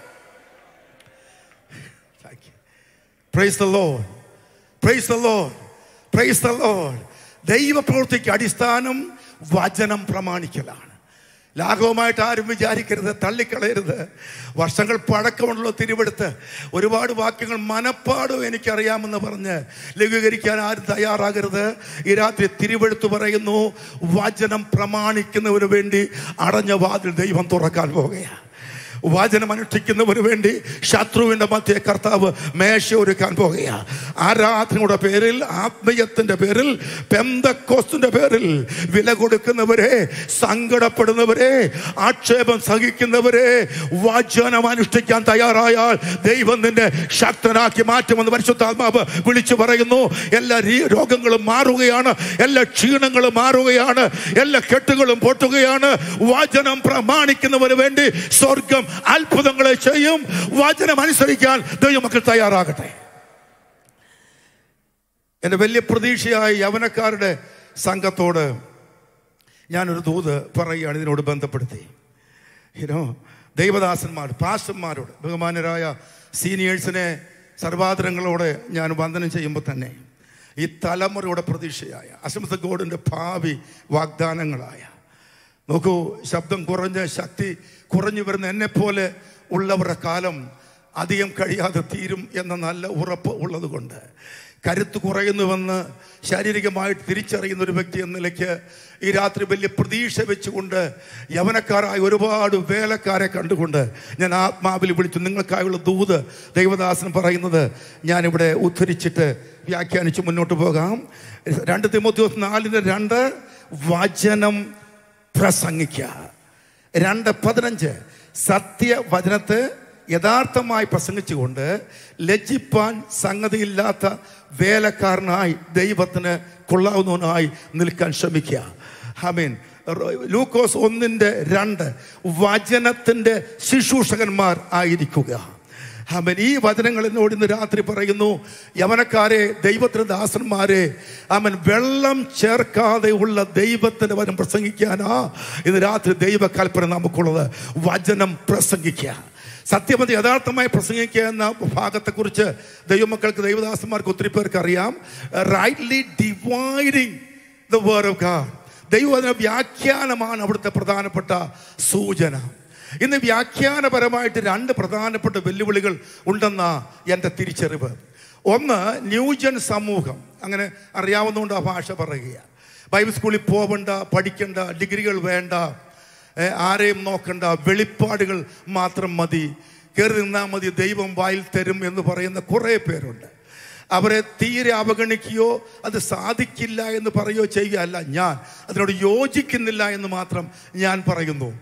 praise the lord praise the lord praise the lord ദൈവപ്രവൃത്തിക്ക് അടിസ്ഥാനം വചനം പ്രമാണിക്കലാണ് ലാഘവമായിട്ട് ആരും വിചാരിക്കരുത് തള്ളിക്കളയരുത് വർഷങ്ങൾ പഴക്കമുള്ള തിരുവെടുത്ത് ഒരുപാട് വാക്യങ്ങൾ മനപ്പാടും എനിക്കറിയാമെന്ന് പറഞ്ഞ് ലഘൂകരിക്കാൻ ആരും തയ്യാറാകരുത് ഈ രാത്രി തിരുവെടുത്ത് പറയുന്നു വചനം പ്രമാണിക്കുന്നവന് വേണ്ടി അടഞ്ഞ വാതിൽ ദൈവം തുറക്കാൻ പോകുകയാണ് വചനം അനുഷ്ഠിക്കുന്നവന് വേണ്ടി ശത്രുവിന്റെ മധ്യ കർത്താവ് മേശ ഒരുക്കാൻ പോകുക ആരാധനയുടെ പേരിൽ ആത്മീയത്തിന്റെ പേരിൽ പെന്തക്കോസ്തിന്റെ പേരിൽ വില കൊടുക്കുന്നവരെ സങ്കടപ്പെടുന്നവരെ ആക്ഷേപം സഹിക്കുന്നവരെ വചനം അനുഷ്ഠിക്കാൻ തയ്യാറായാൽ ദൈവം നിന്നെ ശക്തനാക്കി മാറ്റുമെന്ന് പരിശുദ്ധാത്മാവ് വിളിച്ചു പറയുന്നു എല്ലാ രീ- രോഗങ്ങളും മാറുകയാണ് എല്ലാ ക്ഷീണങ്ങളും മാറുകയാണ് എല്ലാ കെട്ടുകളും പൊട്ടുകയാണ് വചനം പ്രമാണിക്കുന്നവന് വേണ്ടി സ്വർഗം അത്ഭുതങ്ങളെ ചെയ്യും വചനം അനുസരിക്കാൻ ദൈവമക്കൾ തയ്യാറാകട്ടെ എൻ്റെ വലിയ പ്രതീക്ഷയായ യവനക്കാരുടെ സംഘത്തോട് ഞാനൊരു ദൂത് പറയുകയാണ് ഇതിനോട് ബന്ധപ്പെടുത്തി യുനോ ദൈവദാസന്മാർ പാസ്റ്റന്മാരോട് ബഹുമാനരായ സീനിയേഴ്സിനെ സർവാദരങ്ങളോടെ ഞാൻ വന്ദനം ചെയ്യുമ്പോൾ തന്നെ ഈ തലമുറയുടെ പ്രതീക്ഷയായ അസംസ ഗോഡിൻ്റെ ഭാവി വാഗ്ദാനങ്ങളായ നോക്കൂ ശബ്ദം കുറഞ്ഞ് ശക്തി കുറഞ്ഞു വരുന്ന എന്നെപ്പോലെ ഉള്ളവരുടെ കാലം അധികം കഴിയാതെ തീരും എന്ന നല്ല ഉറപ്പ് ഉള്ളത് കൊണ്ട് കരുത്ത് കുറയുന്നുവെന്ന് ശാരീരികമായിട്ട് തിരിച്ചറിയുന്ന ഒരു വ്യക്തി എന്ന നിലയ്ക്ക് ഈ രാത്രി വലിയ പ്രതീക്ഷ വെച്ചുകൊണ്ട് യവനക്കാരായ ഒരുപാട് വേലക്കാരെ കണ്ടുകൊണ്ട് ഞാൻ ആത്മാവിൽ വിളിച്ചു നിങ്ങൾക്കായുള്ള ദൂത് ദൈവദാസൻ പറയുന്നത് ഞാനിവിടെ ഉദ്ധരിച്ചിട്ട് വ്യാഖ്യാനിച്ച് മുന്നോട്ട് പോകാം രണ്ട് തിമോത്തിയോസ് നാലിന് രണ്ട് വചനം പ്രസംഗിക്കുക രണ്ട് പതിനഞ്ച് സത്യവചനത്തെ യഥാർത്ഥമായി പ്രസംഗിച്ചുകൊണ്ട് ലജ്ജിപ്പാൻ സംഗതിയില്ലാത്ത വേലക്കാരനായി ദൈവത്തിന് കൊള്ളാവുന്നവനായി നിൽക്കാൻ ശ്രമിക്കുക ഹമീൻ ലൂക്കോസ് ഒന്നിൻ്റെ രണ്ട് വചനത്തിൻ്റെ ശുശ്രൂഷകന്മാർ ആയിരിക്കുക അവൻ ഈ വചനങ്ങൾ എന്നോട് ഇന്ന് രാത്രി പറയുന്നു യവനക്കാരെ ദൈവത്തിന് ദാസന്മാരെ അവൻ വെള്ളം ചേർക്കാതെ ഉള്ള ദൈവത്തിന് വചനം പ്രസംഗിക്കാനാ ഇന്ന് രാത്രി ദൈവ കൽപ്പന നമുക്കുള്ളത് വചനം പ്രസംഗിക്കുക സത്യമതി യഥാർത്ഥമായി പ്രസംഗിക്കുക എന്ന ഭാഗത്തെക്കുറിച്ച് ദൈവമക്കൾക്ക് ദൈവദാസന്മാർക്ക് ഒത്തിരി പേർക്ക് അറിയാം rightly dividing the word of God ദൈവവചന വ്യാഖ്യാനമാണ് അവിടുത്തെ പ്രധാനപ്പെട്ട സൂചന ഇന്ന് വ്യാഖ്യാനപരമായിട്ട് രണ്ട് പ്രധാനപ്പെട്ട വെല്ലുവിളികൾ ഉണ്ടെന്ന എൻ്റെ തിരിച്ചറിവ് ഒന്ന് ന്യൂജൻ സമൂഹം അങ്ങനെ അറിയാവുന്നതുകൊണ്ട് ആ ഭാഷ പറയുക ബൈബിൾ സ്കൂളിൽ പോവണ്ട പഠിക്കണ്ട ഡിഗ്രികൾ വേണ്ട ഏ, ആരെയും നോക്കണ്ട വെളിപ്പാടുകൾ മാത്രം മതി കയറി നിന്നാൽ മതി ദൈവം വായിൽ തരും എന്ന് പറയുന്ന കുറേ പേരുണ്ട് അവരെ തീരെ അവഗണിക്കുകയോ അത് സാധിക്കില്ല എന്ന് പറയുകയോ ചെയ്യുകയല്ല ഞാൻ അതിനോട് യോജിക്കുന്നില്ല എന്ന് മാത്രം ഞാൻ പറയുന്നു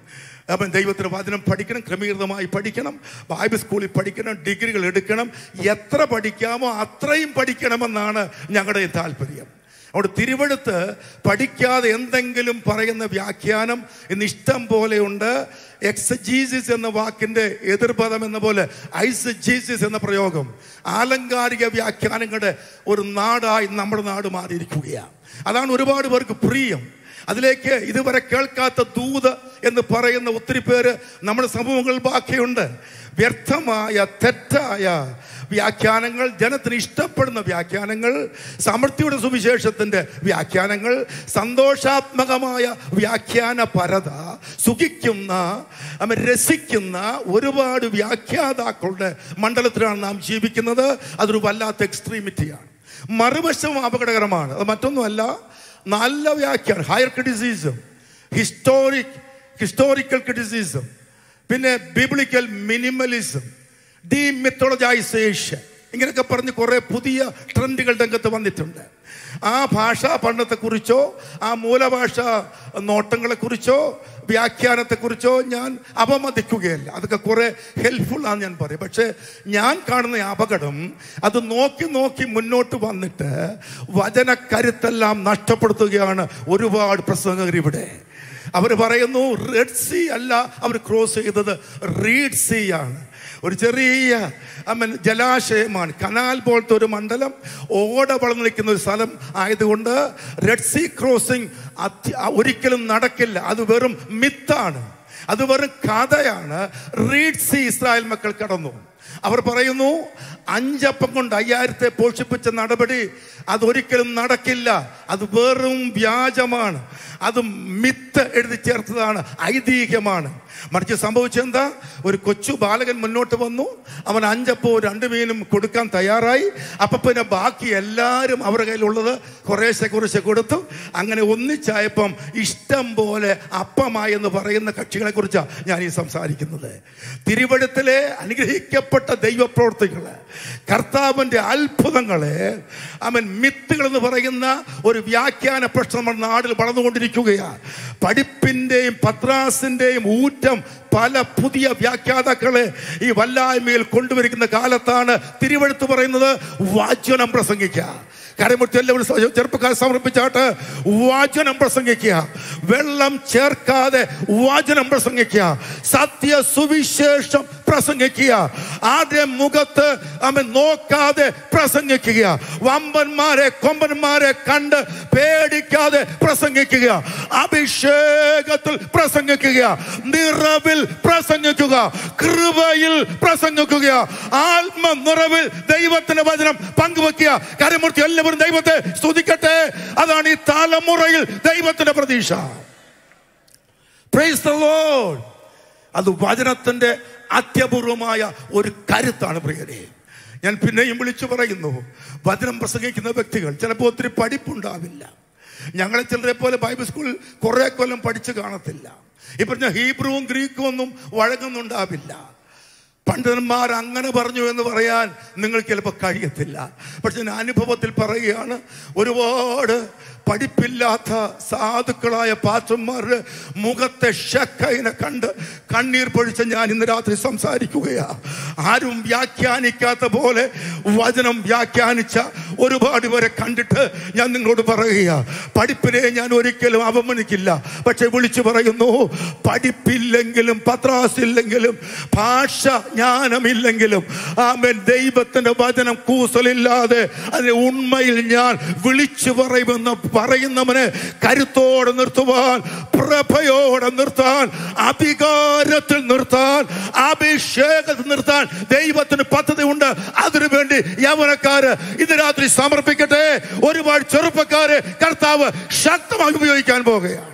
അപ്പം ദൈവത്തിന് വചനം പഠിക്കണം ക്രമീകൃതമായി പഠിക്കണം ബൈബിൾ സ്കൂളിൽ പഠിക്കണം ഡിഗ്രികൾ എടുക്കണം എത്ര പഠിക്കാമോ അത്രയും പഠിക്കണമെന്നാണ് ഞങ്ങളുടെ താല്പര്യം അവിടെ തിരുവഴുത്ത് പഠിക്കാതെ എന്തെങ്കിലും പറയുന്ന വ്യാഖ്യാനം ഇന്ന് ഇഷ്ടം പോലെയുണ്ട് എക്സജീസിസ് എന്ന വാക്കിന്റെ എതിർപദം എന്ന പോലെ ഐസജീസിസ് എന്ന പ്രയോഗം ആലങ്കാരിക വ്യാഖ്യാനങ്ങളുടെ ഒരു നാടായി നമ്മുടെ നാട് മാറിയിരിക്കുകയാണ് അതാണ് ഒരുപാട് പേർക്ക് പ്രിയം അതിലേക്ക് ഇതുവരെ കേൾക്കാത്ത ദൂത് എന്ന് പറയുന്ന ഒത്തിരി പേര് നമ്മുടെ സമൂഹങ്ങളിൽ ബാക്കിയുണ്ട് വ്യർത്ഥമായ തെറ്റായ വ്യാഖ്യാനങ്ങൾ ജനത്തിന് ഇഷ്ടപ്പെടുന്ന വ്യാഖ്യാനങ്ങൾ സമൃദ്ധിയുടെ സുവിശേഷത്തിന്റെ വ്യാഖ്യാനങ്ങൾ സന്തോഷാത്മകമായ വ്യാഖ്യാന പരത സുഖിക്കുന്ന അമ്മ രസിക്കുന്ന ഒരുപാട് വ്യാഖ്യാതാക്കളുടെ മണ്ഡലത്തിലാണ് നാം ജീവിക്കുന്നത് അതൊരു വല്ലാത്ത എക്സ്ട്രീമിറ്റിയാണ് മറുവശം അപകടകരമാണ് അത് മറ്റൊന്നുമല്ല നല്ല വ്യാഖ്യാനം higher criticism historic historical criticism പിന്നെ ബിബ്ലിക്കൽ മിനിമലിസം ഡീമിത്തോളജൈസേഷൻ ഇങ്ങനെയൊക്കെ പറഞ്ഞ് കുറേ പുതിയ ട്രെൻഡുകൾ രംഗത്ത് വന്നിട്ടുണ്ട് ആ ഭാഷാ പഠനത്തെക്കുറിച്ചോ ആ മൂലഭാഷ നോട്ടങ്ങളെക്കുറിച്ചോ വ്യാഖ്യാനത്തെക്കുറിച്ചോ ഞാൻ അപമതിക്കുകയല്ല അതൊക്കെ കുറേ ഹെൽപ്ഫുൾ ആണ് ഞാൻ പറയും പക്ഷേ ഞാൻ കാണുന്ന അപകടം അത് നോക്കി നോക്കി മുന്നോട്ട് വന്നിട്ട് വചനക്കരുത്തെല്ലാം നഷ്ടപ്പെടുത്തുകയാണ് ഒരുപാട് പ്രസംഗകർ ഇവിടെ അവർ പറയുന്നു റെഡ് സീ അല്ല അവർ ക്രോസ് ചെയ്തത് റീഡ് സീ ആണ് ഒരു ചെറിയ അമ്മൻ ജലാശയമാണ് കനാൽ പോലത്തെ ഒരു മണ്ഡലം ഓട വളർന്നു നിൽക്കുന്ന ഒരു സ്ഥലം ആയതുകൊണ്ട് റെഡ് സീ ക്രോസിംഗ് ഒരിക്കലും നടക്കില്ല അത് വെറും മിത്താണ് അത് വെറും കഥയാണ് റീഡ് സീ ഇസ്രായേൽ മക്കൾ കടന്നു അവർ പറയുന്നു അഞ്ചപ്പം കൊണ്ട് അയ്യായിരത്തെ പോഷിപ്പിച്ച നടപടി അതൊരിക്കലും നടക്കില്ല അത് വെറും വ്യാജമാണ് അത് മിത്ത് എഴുതി ചേർത്തതാണ് ഐതിഹ്യമാണ് മറിച്ച് സംഭവിച്ചെന്താ ഒരു കൊച്ചു ബാലകൻ മുന്നോട്ട് വന്നു അവൻ അഞ്ചപ്പോ രണ്ട് മീനും കൊടുക്കാൻ തയ്യാറായി അപ്പൊ പിന്നെ ബാക്കി എല്ലാവരും അവരുടെ കയ്യിലുള്ളത് കുറേശ്ശെ കുറേശ്ശെ കൊടുത്തു അങ്ങനെ ഒന്നിച്ചായപ്പം ഇഷ്ടം പോലെ അപ്പമായി എന്ന് പറയുന്ന കക്ഷികളെ കുറിച്ചാണ് ഞാൻ ഈ സംസാരിക്കുന്നത് തിരുവഴുത്തിലെ അനുഗ്രഹിക്കപ്പെട്ട ദൈവപ്രവർത്തികള് കർത്താവിന്റെ അത്ഭുതങ്ങളെ അവൻ മിത്തുകൾ എന്ന് പറയുന്ന ഒരു വ്യാഖ്യാന പ്രശ്നം നമ്മുടെ നാട്ടിൽ വളർന്നുകൊണ്ടിരിക്കുകയാണ് പഠിപ്പിന്റെയും പത്രാസിന്റെയും ഊറ്റം പല പുതിയ വ്യാഖ്യാതാക്കളെ ഈ വല്ലായ്മയിൽ കൊണ്ടുവരിക്കുന്ന കാലത്താണ് തിരുവഴുത്ത് പറയുന്നത് വാചനം പ്രസംഗിക്കുക കരമുട്ടി എല്ലാവരും ചെറുപ്പക്കാർ സമർപ്പിച്ചാട്ട് വാചനം പ്രസംഗിക്കുക വെള്ളം ചേർക്കാതെ വാചനം പ്രസംഗിക്കുക സത്യ സുവിശേഷം പ്രസംഗിക്കുക ആരുടെ മുഖത്ത് അവൻ നോക്കാതെ പ്രസംഗിക്കുക വമ്പന്മാരെ കൊമ്പന്മാരെ കണ്ട് പേടിക്കാതെ പ്രസംഗിക്കുക അഭിഷേകത്തിൽ പ്രസംഗിക്കുക നിറവിൽ പ്രസംഗിക്കുക കൃപയിൽ പ്രസംഗിക്കുക ആത്മ നിറവിൽ ദൈവത്തിന്റെ വചനം പങ്കുവെക്കുക കരമൂർത്തി എല്ലാവരും ദൈവത്തെ സ്തുതിക്കട്ടെ അതാണ് ഈ തലമുറയിൽ ദൈവത്തിന്റെ പ്രതീക്ഷ Praise the Lord. അത് വചനത്തിന്റെ അത്യപൂർവമായ ഒരു കരുത്താണ് പ്രിയരെ ഞാൻ പിന്നെയും വിളിച്ചു പറയുന്നു വചനം പ്രസംഗിക്കുന്ന വ്യക്തികൾ ചിലപ്പോൾ ഒത്തിരി പഠിപ്പുണ്ടാവില്ല ഞങ്ങളെ ചിലരെ പോലെ ബൈബിൾ സ്കൂളിൽ കുറെ കൊല്ലം പഠിച്ചു കാണത്തില്ല ഈ പറഞ്ഞ ഹീബ്രുവും ഗ്രീക്കും ഒന്നും വഴങ്ങുന്നുണ്ടാവില്ല പണ്ഡിതന്മാർ അങ്ങനെ പറഞ്ഞു എന്ന് പറയാൻ നിങ്ങൾക്ക് ചിലപ്പോൾ കഴിയത്തില്ല പക്ഷെ ഞാൻ അനുഭവത്തിൽ പറയുകയാണ് ഒരുപാട് പഠിപ്പില്ലാത്ത സാധുക്കളായ പാത്രന്മാരുടെ മുഖത്തെ ഷക്കൈനെ കണ്ട് കണ്ണീർ പൊഴിച്ച് ഞാൻ ഇന്ന് രാത്രി സംസാരിക്കുകയാ ആരും വ്യാഖ്യാനിക്കാത്ത പോലെ വചനം വ്യാഖ്യാനിച്ച ഒരുപാട് പേരെ കണ്ടിട്ട് ഞാൻ നിങ്ങളോട് പറയുക പഠിപ്പിനെ ഞാൻ ഒരിക്കലും അവമാനിക്കില്ല പക്ഷെ വിളിച്ചു പറയുന്നു പഠിപ്പില്ലെങ്കിലും പത്രാസില്ലെങ്കിലും ഭാഷ ജ്ഞാനമില്ലെങ്കിലും ആമൻ ദൈവത്തിന്റെ വചനം കൂസലില്ലാതെ അതിനെ ഉണ്മയിൽ ഞാൻ വിളിച്ചു പറയുമെന്ന് പറയുന്നവനെ കരുത്തോടെ നിർത്തുവാൻ പ്രഭയോടെ നിർത്താൻ അധികാരത്തിൽ നിർത്താൻ അഭിഷേകത്തിൽ നിർത്താൻ ദൈവത്തിന് പദ്ധതി ഉണ്ട് അതിനു വേണ്ടി യവനക്കാര് ഇത് രാത്രി സമർപ്പിക്കട്ടെ ഒരുപാട് ചെറുപ്പക്കാരെ കർത്താവ് ശക്തമായി ഉപയോഗിക്കാൻ പോകുകയാണ്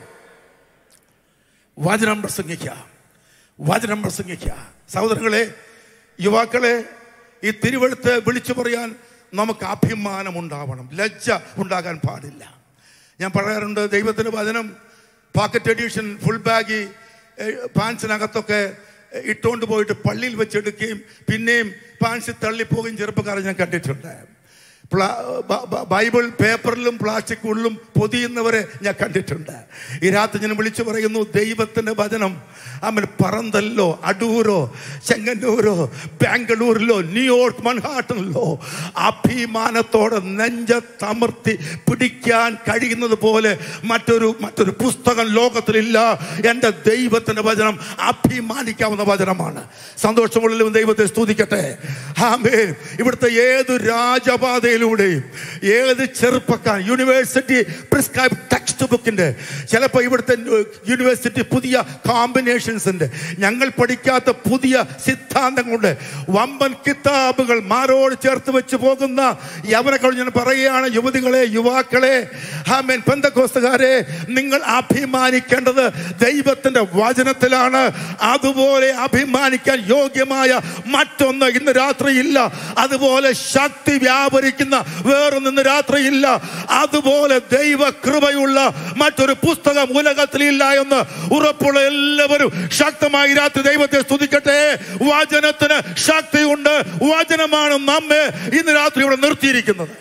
വചനം പ്രസംഗിക്കുക വചനം പ്രസംഗിക്കുക സഹോദരങ്ങളെ യുവാക്കളെ ഈ തിരുവഴുത്ത് വിളിച്ചു പറയാൻ നമുക്ക് അഭിമാനം ഉണ്ടാവണം ലജ്ജ ഉണ്ടാകാൻ പാടില്ല ഞാൻ പറയാറുണ്ട് ദൈവത്തിന്റെ വചനം പോക്കറ്റ് എഡീഷൻ ഫുൾ ബാഗ് പാൻസിനകത്തൊക്കെ ഇട്ടുകൊണ്ട് പോയിട്ട് പള്ളിയിൽ വെച്ചെടുക്കുകയും പിന്നെയും പാൻസിൽ തള്ളിപ്പോവുകയും ചെറുപ്പക്കാരെ ഞാൻ കണ്ടിട്ടുണ്ട് പ്ലാ- ബ- ബ- ബൈബിൾ പേപ്പറിലും പ്ലാസ്റ്റിക് ഉള്ളിലും പൊതിയുന്നവരെ ഞാൻ കണ്ടിട്ടുണ്ട് ഈ രാത്രി ഞാൻ വിളിച്ചു പറയുന്നു ദൈവത്തിന്റെ വചനം അവൻ പറന്തല്ലോ അടൂരോ ചെങ്ങന്നൂരോ ബാംഗ്ലൂരിലോ ന്യൂയോർക്ക് മൺഹാട്ടനിലോ അഭിമാനത്തോടെ നെഞ്ചത്തമർത്തി പിടിക്കാൻ കഴിയുന്നത് പോലെ മറ്റൊരു മറ്റൊരു പുസ്തകം ലോകത്തിലില്ല എൻ്റെ ദൈവത്തിന്റെ വചനം അഭിമാനിക്കാവുന്ന വചനമാണ് സന്തോഷമുള്ളിലും ദൈവത്തെ സ്തുതിക്കട്ടെ ആമേൻ ഇവിടുത്തെ ഏത് രാജപാതയിലൂടെയും ഏത് ചെറുപ്പക്കാർ യൂണിവേഴ്സിറ്റി പ്രിസ്ക്രൈബ് ടെക്സ്റ്റ് ബുക്കിന്റെ ചിലപ്പോൾ ഇവിടുത്തെ യൂണിവേഴ്സിറ്റി പുതിയ കോമ്പിനേഷൻസ് ഉണ്ട് ഞങ്ങൾ പഠിക്കാത്ത പുതിയ സിദ്ധാന്തങ്ങളുണ്ട് വമ്പൻ കിതാബുകൾ മാരോട് ചേർത്ത് വെച്ച് പോകുന്ന യവനകൾ ഞാൻ പറയുകയാണ് യുവതികളെ യുവാക്കളെ ആമേൻ പെന്തക്കോസ്തുകാരെ നിങ്ങൾ അഭിമാനിക്കേണ്ടത് ദൈവത്തിന്റെ വചനത്തിലാണ് അതുപോലെ അഭിമാനിക്കാൻ യോഗ്യമായ മറ്റൊന്ന് ഇന്ന് രാത്രിയില്ല അതുപോലെ ശക്തി വ്യാപരിക്കുന്ന വേറൊന്ന് ഇന്ന് രാത്രിയില്ല അതുപോലെ ദൈവ കൃപയുള്ള മറ്റൊരു പുസ്തകം ഉലകത്തിലില്ല എന്ന് ഉറപ്പുള്ള എല്ലാവരും ശക്തമായി രാത്രി ദൈവത്തെ സ്തുതിക്കട്ടെ വചനത്തിന് ശക്തിയുണ്ട് വചനമാണ് നമ്മെ ഇന്ന് രാത്രി ഇവിടെ നിർത്തിയിരിക്കുന്നത്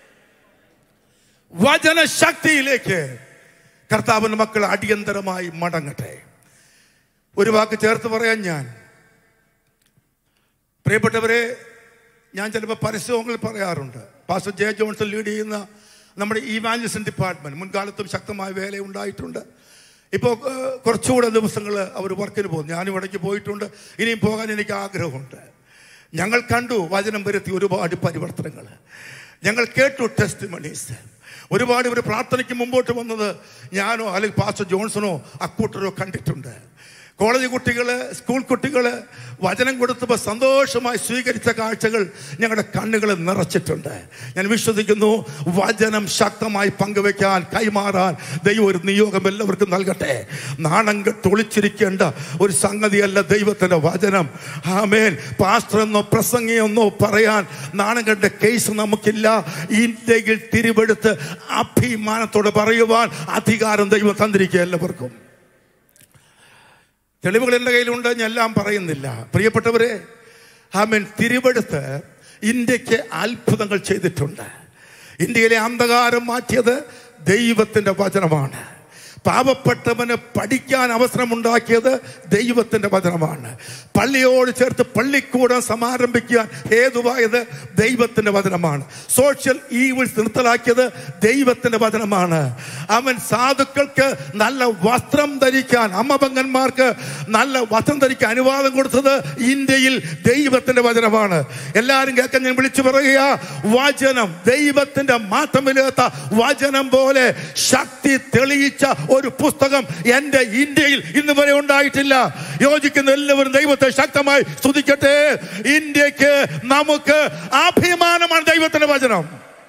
വചന ശക്തിയിലേക്ക് കർത്താവിന്റെ മക്കൾ അടിയന്തരമായി മടങ്ങട്ടെ ഒരു വാക്ക് ചേർത്ത് പറയാൻ ഞാൻ പ്രിയപ്പെട്ടവരെ ഞാൻ ചിലപ്പോൾ പരസ്യങ്ങളിൽ പറയാറുണ്ട് പാസ്റ്റർ ജെ ജോൺസൺ ലീഡ് ചെയ്യുന്ന നമ്മുടെ ഇവാഞ്ചലിസൺ ഡിപ്പാർട്ട്മെന്റ് മുൻകാലത്തും ശക്തമായ വേല ഉണ്ടായിട്ടുണ്ട് ഇപ്പോൾ ഏഹ്, കുറച്ചുകൂടെ ദിവസങ്ങൾ അവർ വർക്കിന് പോകും ഞാനും ഇടയ്ക്ക് പോയിട്ടുണ്ട് ഇനിയും പോകാൻ എനിക്ക് ആഗ്രഹമുണ്ട് ഞങ്ങൾ കണ്ടു വചനം വരുത്തി ഒരുപാട് പരിവർത്തനങ്ങൾ ഞങ്ങൾ കേട്ടു ടെസ്റ്റ് മണീസ് ഒരുപാട് ഇവർ പ്രാർത്ഥനയ്ക്ക് മുമ്പോട്ട് വന്നത് ഞാനോ അല്ലെങ്കിൽ പാസ്റ്റർ ജോൺസണോ അക്കൂട്ടരോ കണ്ടിട്ടുണ്ട് കോളേജ് കുട്ടികൾ സ്കൂൾ കുട്ടികൾ വചനം കൊടുത്തപ്പോൾ സന്തോഷമായി സ്വീകരിച്ച കാഴ്ചകൾ ഞങ്ങളുടെ കണ്ണുകൾ നിറച്ചിട്ടുണ്ട് ഞാൻ വിശ്വസിക്കുന്നു വചനം ശക്തമായി പങ്കുവെക്കാൻ കൈമാറാൻ ദൈവം ഒരു നിയോഗം എല്ലാവർക്കും നൽകട്ടെ നാണം കെട്ട് ഒളിച്ചിരിക്കേണ്ട ഒരു സംഗതിയല്ല ദൈവത്തിന്റെ വചനം ആമേൻ പാസ്റ്റർ എന്നോ പ്രസംഗിയെന്നോ പറയാൻ നാണം കണ്ട കേസ് നമുക്കില്ല ഇന്ത്യയിൽ തിരിവെടുത്ത് അഭിമാനത്തോടെ പറയുവാൻ അധികാരം ദൈവം തന്നിരിക്കുക എല്ലാവർക്കും തെളിവുകൾ എൻ്റെ കയ്യിലുണ്ട് ഞാൻ എല്ലാം പറയുന്നില്ല പ്രിയപ്പെട്ടവരെ ആമേൻ തിരുവെടുത്ത് ഇന്ത്യക്ക് അത്ഭുതങ്ങൾ ചെയ്തിട്ടുണ്ട് ഇന്ത്യയിലെ അന്ധകാരം മാറ്റിയത് ദൈവത്തിൻ്റെ വചനമാണ് പാവപ്പെട്ടവന് പഠിക്കാൻ അവസരമുണ്ടാക്കിയത് ദൈവത്തിൻ്റെ വചനമാണ് പള്ളിയോട് ചേർത്ത് പള്ളിക്കൂടം സമാരംഭിക്കാൻ ഹേതുവായത് ദൈവത്തിൻ്റെ വചനമാണ് സോഷ്യൽ ഈവിൾസ് നിർത്തലാക്കിയത് ദൈവത്തിൻ്റെ വചനമാണ് അവൻ സാധുക്കൾക്ക് നല്ല വസ്ത്രം ധരിക്കാൻ അമ്മപങ്കന്മാർക്ക് നല്ല വസ്ത്രം ധരിക്കാൻ അനുവാദം കൊടുത്തത് ഇന്ത്യയിൽ ദൈവത്തിൻ്റെ വചനമാണ് എല്ലാവരും കേൾക്കാൻ ഞാൻ വിളിച്ചു പറയുക വചനം ദൈവത്തിന്റെ മാറ്റമില്ലാത്ത വചനം പോലെ ശക്തി തെളിയിച്ച ഒരു പുസ്തകം എൻ്റെ ഇന്ത്യയിൽ ഇന്ന് വരെ ഉണ്ടായിട്ടില്ല യോജിക്കുന്ന എല്ലാവരും ദൈവത്തെ ശക്തമായി സ്തുതിക്കട്ടെ ഇന്ത്യക്ക് നമുക്ക് അഭിമാനമാണ് ദൈവത്തിന്റെ വചനം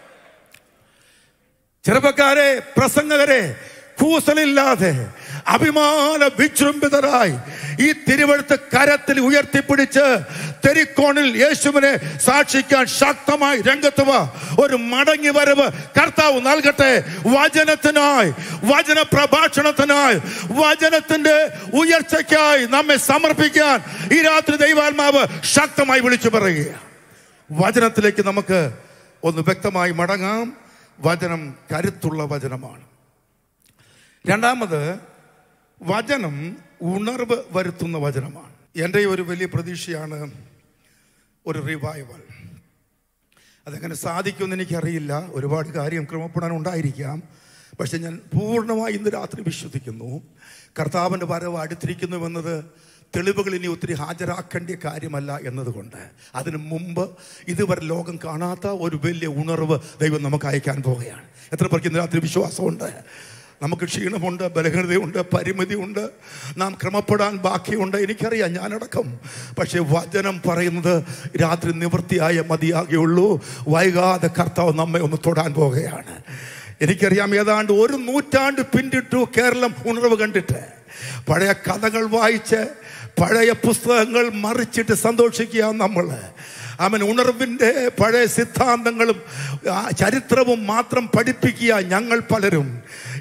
ചെറുപ്പക്കാരെ പ്രസംഗകരെ കൂസലില്ലാതെ അഭിമാന വിജൃംഭിതരായി ഈ തിരുവഴുത്ത് കരത്തിൽ ഉയർത്തിപ്പിടിച്ച് തെരിക്കോണിൽ യേശുവിനെ സാക്ഷിക്കാൻ ശക്തമായി രംഗത്ത് വാ ഒരു മടങ്ങി വരവ് കർത്താവ് നൽകട്ടെ വചനത്തിനായി വചന പ്രഭാഷണത്തിനായി വചനത്തിന്റെ ഉയർച്ചയ്ക്കായി നമ്മെ സമർപ്പിക്കാൻ ഈ രാത്രി ദൈവാത്മാവ് ശക്തമായി വിളിച്ചു പറയുക വചനത്തിലേക്ക് നമുക്ക് ഒന്ന് വ്യക്തമായി മടങ്ങാം വചനം കരുത്തുള്ള വചനമാണ് രണ്ടാമത് വചനം ഉണർവ് വരുത്തുന്ന വചനമാണ് എൻ്റെ ഒരു വലിയ പ്രതീക്ഷയാണ് ഒരു റിവൈവൽ അതെങ്ങനെ സാധിക്കുമെന്ന് എനിക്കറിയില്ല ഒരുപാട് കാര്യം ക്രമപ്പെടാൻ ഉണ്ടായിരിക്കാം പക്ഷെ ഞാൻ പൂർണ്ണമായി ഇന്ന് രാത്രി വിശ്വസിക്കുന്നു കർത്താവിൻ്റെ വരവ് അടുത്തിരിക്കുന്നുവെന്നത് തെളിവുകൾ ഇനി ഒത്തിരി ഹാജരാക്കേണ്ട കാര്യമല്ല എന്നതുകൊണ്ട് അതിനു മുമ്പ് ഇതുവരെ ലോകം കാണാത്ത ഒരു വലിയ ഉണർവ് ദൈവം നമുക്ക് അയക്കാൻ പോവുകയാണ് എത്ര പേർക്ക് ഇന്ന് രാത്രി വിശ്വാസമുണ്ട് നമുക്ക് ക്ഷീണമുണ്ട് ബലഹീനതയുണ്ട് പരിമിതിയുണ്ട് നാം ക്രമപ്പെടാൻ ബാക്കിയുണ്ട് എനിക്കറിയാം ഞാനടക്കം പക്ഷേ വചനം പറയുന്നത് രാത്രി നിവൃത്തിയായ മതിയാകുള്ളൂ വൈകാതെ കർത്താവ് നമ്മെ ഒന്ന് തൊടാൻ പോവുകയാണ് എനിക്കറിയാം ഏതാണ്ട് ഒരു നൂറ്റാണ്ട് പിന്നിട്ടു കേരളം ഉണർവ് കണ്ടിട്ട് പഴയ കഥകൾ വായിച്ച് പഴയ പുസ്തകങ്ങൾ മറിച്ചിട്ട് സന്തോഷിക്കുക നമ്മൾ അവൻ ഉണർവിൻ്റെ പഴയ സിദ്ധാന്തങ്ങളും ആ ചരിത്രവും മാത്രം പഠിപ്പിക്കുക ഞങ്ങൾ പലരും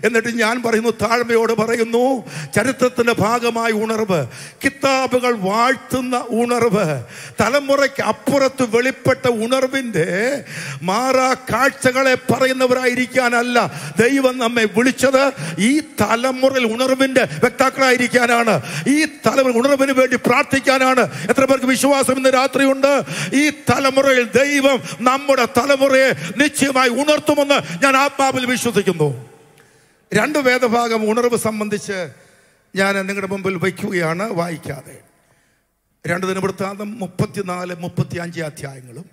എന്നിട്ട് ഞാൻ പറയുന്നു താഴ്മയോട് പറയുന്നു ചരിത്രത്തിന്റെ ഭാഗമായ ഉണർവ് കിതാബുകൾ വാഴ്ത്തുന്ന ഉണർവ് തലമുറയ്ക്ക് അപ്പുറത്ത് വെളിപ്പെട്ട ഉണർവിന്റെ മാറാ കാഴ്ചകളെ പറയുന്നവരായിരിക്കാനല്ല ദൈവം നമ്മെ വിളിച്ചത് ഈ തലമുറയിൽ ഉണർവിന്റെ വ്യക്താക്കളായിരിക്കാനാണ് ഈ തലമുറ ഉണർവിന് വേണ്ടി പ്രാർത്ഥിക്കാനാണ് എത്ര പേർക്ക് വിശ്വാസം ഇന്ന് രാത്രിയുണ്ട് ഈ തലമുറയിൽ ദൈവം നമ്മുടെ തലമുറയെ നിശ്ചയമായി ഉണർത്തുമെന്ന് ഞാൻ ആത്മാവിൽ വിശ്വസിക്കുന്നു രണ്ട് വേദഭാഗം ഉണർവ് സംബന്ധിച്ച് ഞാൻ നിങ്ങളുടെ മുമ്പിൽ വയ്ക്കുകയാണ് വായിക്കാതെ രണ്ട് ദിനവൃത്താന്തം മുപ്പത്തിനാല് മുപ്പത്തി അഞ്ച് അധ്യായങ്ങളും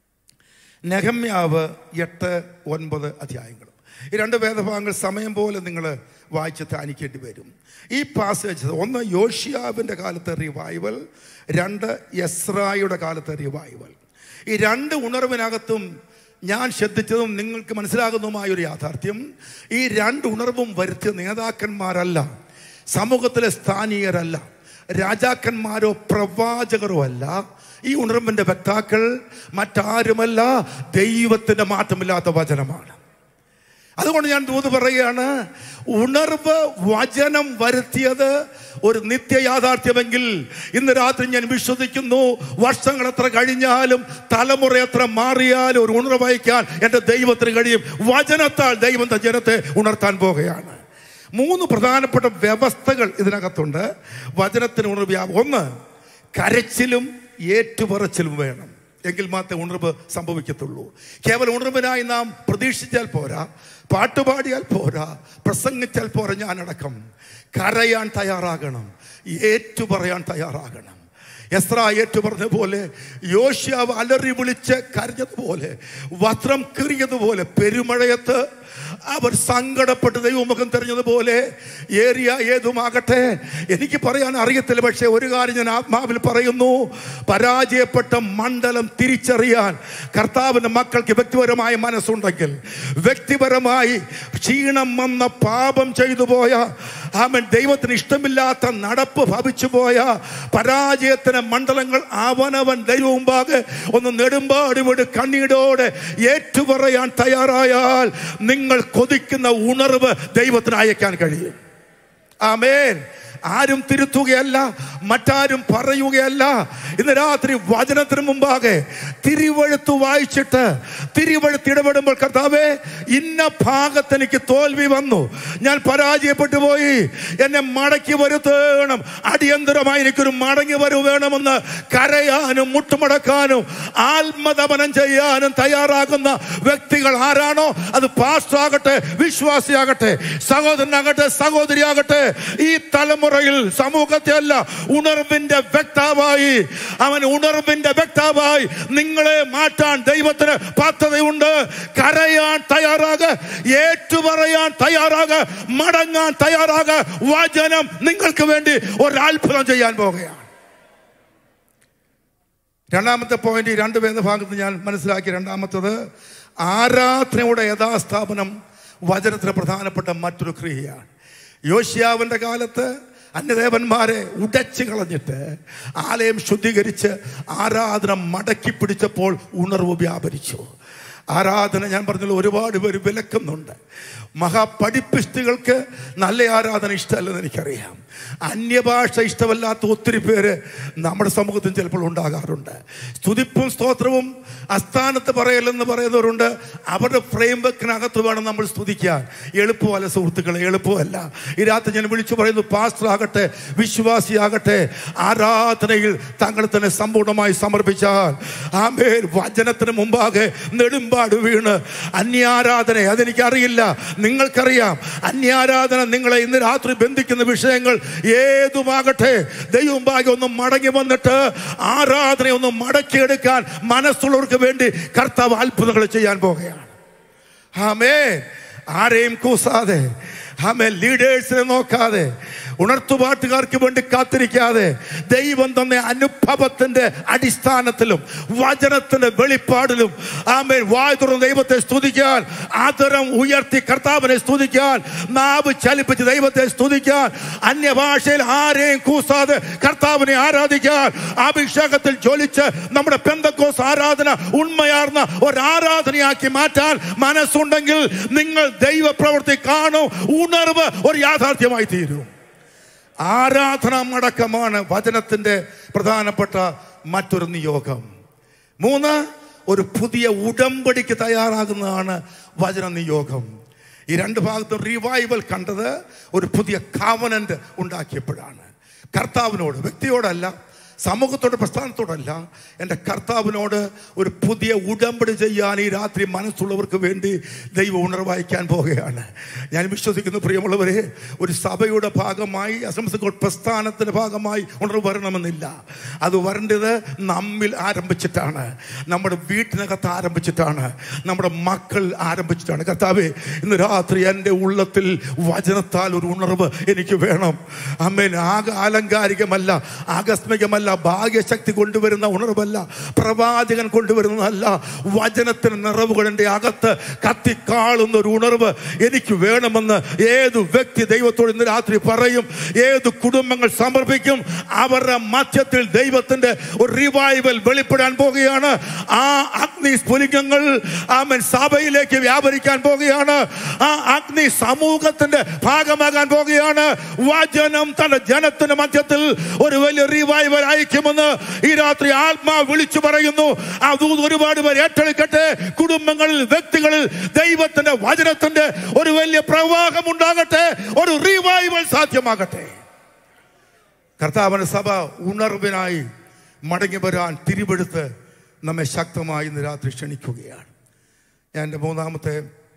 നെഹമ്യാവ് എട്ട് ഒൻപത് അധ്യായങ്ങളും ഈ രണ്ട് വേദഭാഗങ്ങൾ സമയം പോലെ നിങ്ങൾ വായിച്ച് ധ്യാനിക്കേണ്ടി വരും ഈ പാസേജ് ഒന്ന് യോഷിയാവിൻ്റെ കാലത്തെ റിവൈവൽ രണ്ട് യസ്രായുടെ കാലത്തെ റിവൈവൽ ഈ രണ്ട് ഉണർവിനകത്തും ഞാൻ ശ്രദ്ധിച്ചതും നിങ്ങൾക്ക് മനസ്സിലാകുന്നതുമായ ഒരു യാഥാർത്ഥ്യം ഈ രണ്ട് ഉണർവും വരുത്തിയ നേതാക്കന്മാരല്ല സമൂഹത്തിലെ സ്ഥാനീയരല്ല രാജാക്കന്മാരോ പ്രവാചകരോ അല്ല ഈ ഉണർവിൻ്റെ വക്താക്കൾ മറ്റാരുമല്ല ദൈവത്തിൻ്റെ മാറ്റമില്ലാത്ത വചനമാണ് അതുകൊണ്ട് ഞാൻ ദൂത് പറയുകയാണ് ഉണർവ് വചനം വരുത്തിയത് ഒരു നിത്യ യാഥാർത്ഥ്യമെങ്കിൽ ഇന്ന് രാത്രി ഞാൻ വിശ്വസിക്കുന്നു വർഷങ്ങൾ എത്ര കഴിഞ്ഞാലും തലമുറ എത്ര മാറിയാലും ഒരു ഉണർവ് വഹിക്കാൻ എൻ്റെ ദൈവത്തിന് കഴിയും വചനത്താൽ ദൈവം തന്റെ ജനത്തെ ഉണർത്താൻ പോകുകയാണ് മൂന്ന് പ്രധാനപ്പെട്ട വ്യവസ്ഥകൾ ഇതിനകത്തുണ്ട് വചനത്തിന് ഉണർവ് വ്യാപ- ഒന്ന് കരച്ചിലും ഏറ്റുപറച്ചിലും വേണം എങ്കിൽ മാത്രമേ ഉണർവ് സംഭവിക്കത്തുള്ളൂ കേവലം ഉണർവിനായി നാം പ്രതീക്ഷിച്ചാൽ പോരാ പാട്ടുപാടിയാൽ പോരാ പ്രസംഗിച്ചാൽ പോരാ ഞാനടക്കം കരയാൻ തയ്യാറാകണം ഏറ്റുപറയാൻ തയ്യാറാകണം എസ്ര ഏറ്റു പറഞ്ഞ പോലെ യോഷ്യാവ് അലറി വിളിച്ച് കരഞ്ഞതുപോലെ വസ്ത്രം കീറിയതുപോലെ പെരുമഴയത്ത് അവർ സങ്കടപ്പെട്ട് ദൈവമുഖം തെരഞ്ഞതുപോലെ ഏരിയ ഏതുമാകട്ടെ എനിക്ക് പറയാൻ അറിയത്തില്ല പക്ഷേ ഒരു കാര്യം ഞാൻ ആത്മാവിൽ പറയുന്നു പരാജയപ്പെട്ട മണ്ഡലം തിരിച്ചറിയാൻ കർത്താവിൻ്റെ മക്കൾക്ക് വ്യക്തിപരമായ മനസ്സുണ്ടെങ്കിൽ വ്യക്തിപരമായി ക്ഷീണം വന്ന പാപം ചെയ്തു പോയ അവൻ ദൈവത്തിന് ഇഷ്ടമില്ലാത്ത നടപ്പ് ഭവിച്ചു പോയ പരാജയത്തിന് മണ്ഡലങ്ങൾ അവനവൻ ദൈവമുമ്പാകെ ഒന്ന് നെടുമ്പാടി വിട് കണ്ണീടോടെ ഏറ്റുപറയാൻ തയ്യാറായാൽ നിങ്ങൾ കൊതിക്കുന്ന ഉണർവ് ദൈവത്തിന് അയക്കാൻ കഴിയും ആമേൻ ആരും തിരുത്തുകയല്ല മറ്റാരും പറയുകയല്ല ഇന്ന് രാത്രി വചനത്തിന് മുമ്പാകെ തിരുവഴുത്ത് വായിച്ചിട്ട് തിരുവഴുത്ത് ഇടപെടുമ്പോൾ കർത്താവേ ഇന്ന ഭാഗത്ത് എനിക്ക് തോൽവി വന്നു ഞാൻ പരാജയപ്പെട്ടു പോയി എന്നെ മടക്കി വരുത്തണം അടിയന്തരമായി എനിക്കൊരു മടങ്ങി വരൂ വേണമെന്ന് കരയാനും മുട്ടുമടക്കാനും ആത്മതപനം ചെയ്യാനും തയ്യാറാകുന്ന വ്യക്തികൾ ആരാണോ അത് പാസ്റ്റാകട്ടെ വിശ്വാസിയാകട്ടെ സഹോദരനാകട്ടെ സഹോദരിയാകട്ടെ ഈ തലമുറയിൽ സമൂഹത്തെ അല്ല ഉണർവിന്റെ വ്യക്താവായി അവൻ ഉണർവിന്റെ വ്യക്താവായി നിങ്ങളെ മാറ്റാൻ ദൈവത്തിന് പദ്ധതിയുണ്ട് കരയാൻ തയ്യാറാക ഏറ്റുപറയാൻ തയ്യാറാക മടങ്ങാൻ ആരാക വചനം നിങ്ങൾക്ക് വേണ്ടി ഒരു അത്ഭുതം ചെയ്യാൻ പോകുകയാണ് രണ്ടാമത്തെ പോയിന്റ് ഈ രണ്ട് വേദഭാഗത്ത് ഞാൻ മനസ്സിലാക്കി രണ്ടാമത്തത് ആരാധനയുടെ യഥാസ്ഥാപനം വചനത്തിന് പ്രധാനപ്പെട്ട മറ്റൊരു ക്രിയയാണ് യോഷ്യാവിൻ്റെ കാലത്ത് അന്യദേവന്മാരെ ഉടച്ചു കളഞ്ഞിട്ട് ആലയം ശുദ്ധീകരിച്ച് ആരാധന മടക്കി പിടിച്ചപ്പോൾ ഉണർവ് വ്യാപരിച്ചു ആരാധന ഞാൻ പറഞ്ഞല്ലോ ഒരുപാട് പേര് വിലക്കുന്നുണ്ട് മഹാപഠിപ്പിസ്റ്റുകൾക്ക് നല്ല ആരാധന ഇഷ്ടമല്ലെന്ന് എനിക്കറിയാം അന്യഭാഷ ഇഷ്ടമല്ലാത്ത ഒത്തിരി പേര് നമ്മുടെ സമൂഹത്തിൽ ചിലപ്പോൾ ഉണ്ടാകാറുണ്ട് സ്തുതിപ്പും സ്തോത്രവും അസ്ഥാനത്ത് പറയലെന്ന് പറയുന്നവരുണ്ട് അവരുടെ ഫ്രെയിം വർക്കിനകത്ത് വേണം നമ്മൾ സ്തുതിക്കാൻ എളുപ്പമല്ല സുഹൃത്തുക്കളെ എളുപ്പമല്ല ഈ രാത്രി ഞാൻ വിളിച്ചു പറയുന്നു പാസ്റ്റർ ആകട്ടെ വിശ്വാസിയാകട്ടെ ആരാധനയിൽ തങ്ങൾ തന്നെ സമ്പൂർണ്ണമായി സമർപ്പിച്ചാൽ ആമേൻ വചനത്തിന് മുമ്പാകെ നെടുമ്പാട് വീണ് അന്യാരാധന അതെനിക്കറിയില്ല നിങ്ങൾക്കറിയാം അന്യാരാധന നിങ്ങളെ ഇന്ന് രാത്രി ബന്ധിക്കുന്ന വിഷയങ്ങൾ ഏതുമാകട്ടെ ദൈവമുമ്പാകെ ഒന്ന് മടങ്ങി വന്നിട്ട് ആരാധന ഒന്ന് മടക്കിയെടുക്കാൻ മനസ്സുള്ളവർക്ക് വേണ്ടി കർത്താവ് അത്ഭുതങ്ങൾ ചെയ്യാൻ പോകുകയാണ് ആമേ ആരെയും കൂസാതെ ആമേ ലീഡേഴ്സിനെ നോക്കാതെ ഉണർത്തുപാട്ടുകാർക്ക് വേണ്ടി കാത്തിരിക്കാതെ ദൈവം തന്നെ അനുഭവത്തിന്റെ അടിസ്ഥാനത്തിലും വചനത്തിന്റെ വെളിപ്പാടിലും ആമേ വായ് തുറന്ന് ദൈവത്തെ സ്തുതിക്കാൻ ആദരം ഉയർത്തി കർത്താവിനെ സ്തുതിക്കാൻ നാവ് ചലിപ്പിച്ച് ദൈവത്തെ സ്തുതിക്കാൻ അന്യഭാഷയിൽ ആരെയും കൂസാതെ കർത്താവിനെ ആരാധിക്കാൻ അഭിഷേകത്തിൽ ജ്വലിച്ച് നമ്മുടെ പെന്തക്കോസ് ആരാധന ഉണ്മയാർന്ന ഒരു ആരാധനയാക്കി മാറ്റാൻ മനസ്സുണ്ടെങ്കിൽ നിങ്ങൾ ദൈവപ്രവൃത്തി കാണും ഉണർവ് ഒരു യാഥാർത്ഥ്യമായി തീരും ആരാധന മടക്കമാണ് വചനത്തിന്റെ പ്രധാനപ്പെട്ട മറ്റൊരു നിയോഗം മൂന്ന് ഒരു പുതിയ ഉടമ്പടിക്ക് തയ്യാറാകുന്നതാണ് വചന നിയോഗം ഈ രണ്ട് ഭാഗത്തും റിവൈവൽ കണ്ടത് ഒരു പുതിയ കാവനന്റ് ഉണ്ടാക്കിയപ്പോഴാണ് കർത്താവിനോട് വ്യക്തിയോടല്ല സമൂഹത്തോട് പ്രസ്ഥാനത്തോടല്ല എൻ്റെ കർത്താവിനോട് ഒരു പുതിയ ഉടമ്പടി ചെയ്യാൻ ഈ രാത്രി മനസ്സുള്ളവർക്ക് വേണ്ടി ദൈവം ഉണർവായിക്കാൻ പോവുകയാണ് ഞാൻ വിശ്വസിക്കുന്നു പ്രിയമുള്ളവരെ ഒരു സഭയുടെ ഭാഗമായി അസംസ്കൃത പ്രസ്ഥാനത്തിൻ്റെ ഭാഗമായി ഉണർവ് വരണമെന്നില്ല അത് വരേണ്ടത് നമ്മിൽ ആരംഭിച്ചിട്ടാണ് നമ്മുടെ വീട്ടിനകത്ത് ആരംഭിച്ചിട്ടാണ് നമ്മുടെ മക്കൾ ആരംഭിച്ചിട്ടാണ് കർത്താവെ ഇന്ന് രാത്രി എൻ്റെ ഉള്ളത്തിൽ വചനത്താൽ ഒരു ഉണർവ് എനിക്ക് വേണം അമ്മേൻ ആകെ ആലങ്കാരികമല്ല ആകസ്മികമല്ല ഭാഗ്യശക്തി കൊണ്ടുവരുന്ന ഉണർവല്ല പ്രവാചകൻ കൊണ്ടുവരുന്നതല്ല വചനത്തിന് നിറവുകൾ എൻ്റെ അകത്ത് കത്തിക്കാളുന്ന ഒരു ഉണർവ് എനിക്ക് വേണമെന്ന് ഏത് വ്യക്തി ദൈവത്തോട് ഇന്ന് രാത്രി പറയും ഏത് കുടുംബങ്ങൾ സമർപ്പിക്കും അവരുടെ മധ്യത്തിൽ ദൈവത്തിന്റെ ഒരു റിവൈവൽ വെളിപ്പെടാൻ പോകുകയാണ് ആ അഗ്നി സ്ഫുലിംഗങ്ങൾ ആമൻ സഭയിലേക്ക് വ്യാപരിക്കാൻ പോകുകയാണ് ആ അഗ്നി സമൂഹത്തിന്റെ ഭാഗമാകാൻ പോകുകയാണ് വചനം തന്റെ ജനത്തിന്റെ മധ്യത്തിൽ ഒരു വലിയ റിവൈവൽ അയക്കുമെന്ന് ഈ രാത്രി ആത്മാ വിളിച്ചു പറയുന്നു അത് ഒരുപാട് പേർ ഏറ്റെടുക്കട്ടെ കുടുംബങ്ങളിൽ വ്യക്തികളിൽ ദൈവത്തിന്റെ വചനത്തിന്റെ ഒരു വലിയ പ്രവാഹം ഉണ്ടാകട്ടെ ഒരു റിവൈവൽ സാധ്യമാകട്ടെ കർത്താവിന്റെ സഭ ഉണർവിനായി മടങ്ങി വരാൻ തിരിവെടുത്ത് നമ്മെ ശക്തമായി ഇന്ന് രാത്രി ക്ഷണിക്കുകയാണ് ഞാൻ എൻ്റെ മൂന്നാമത്തെ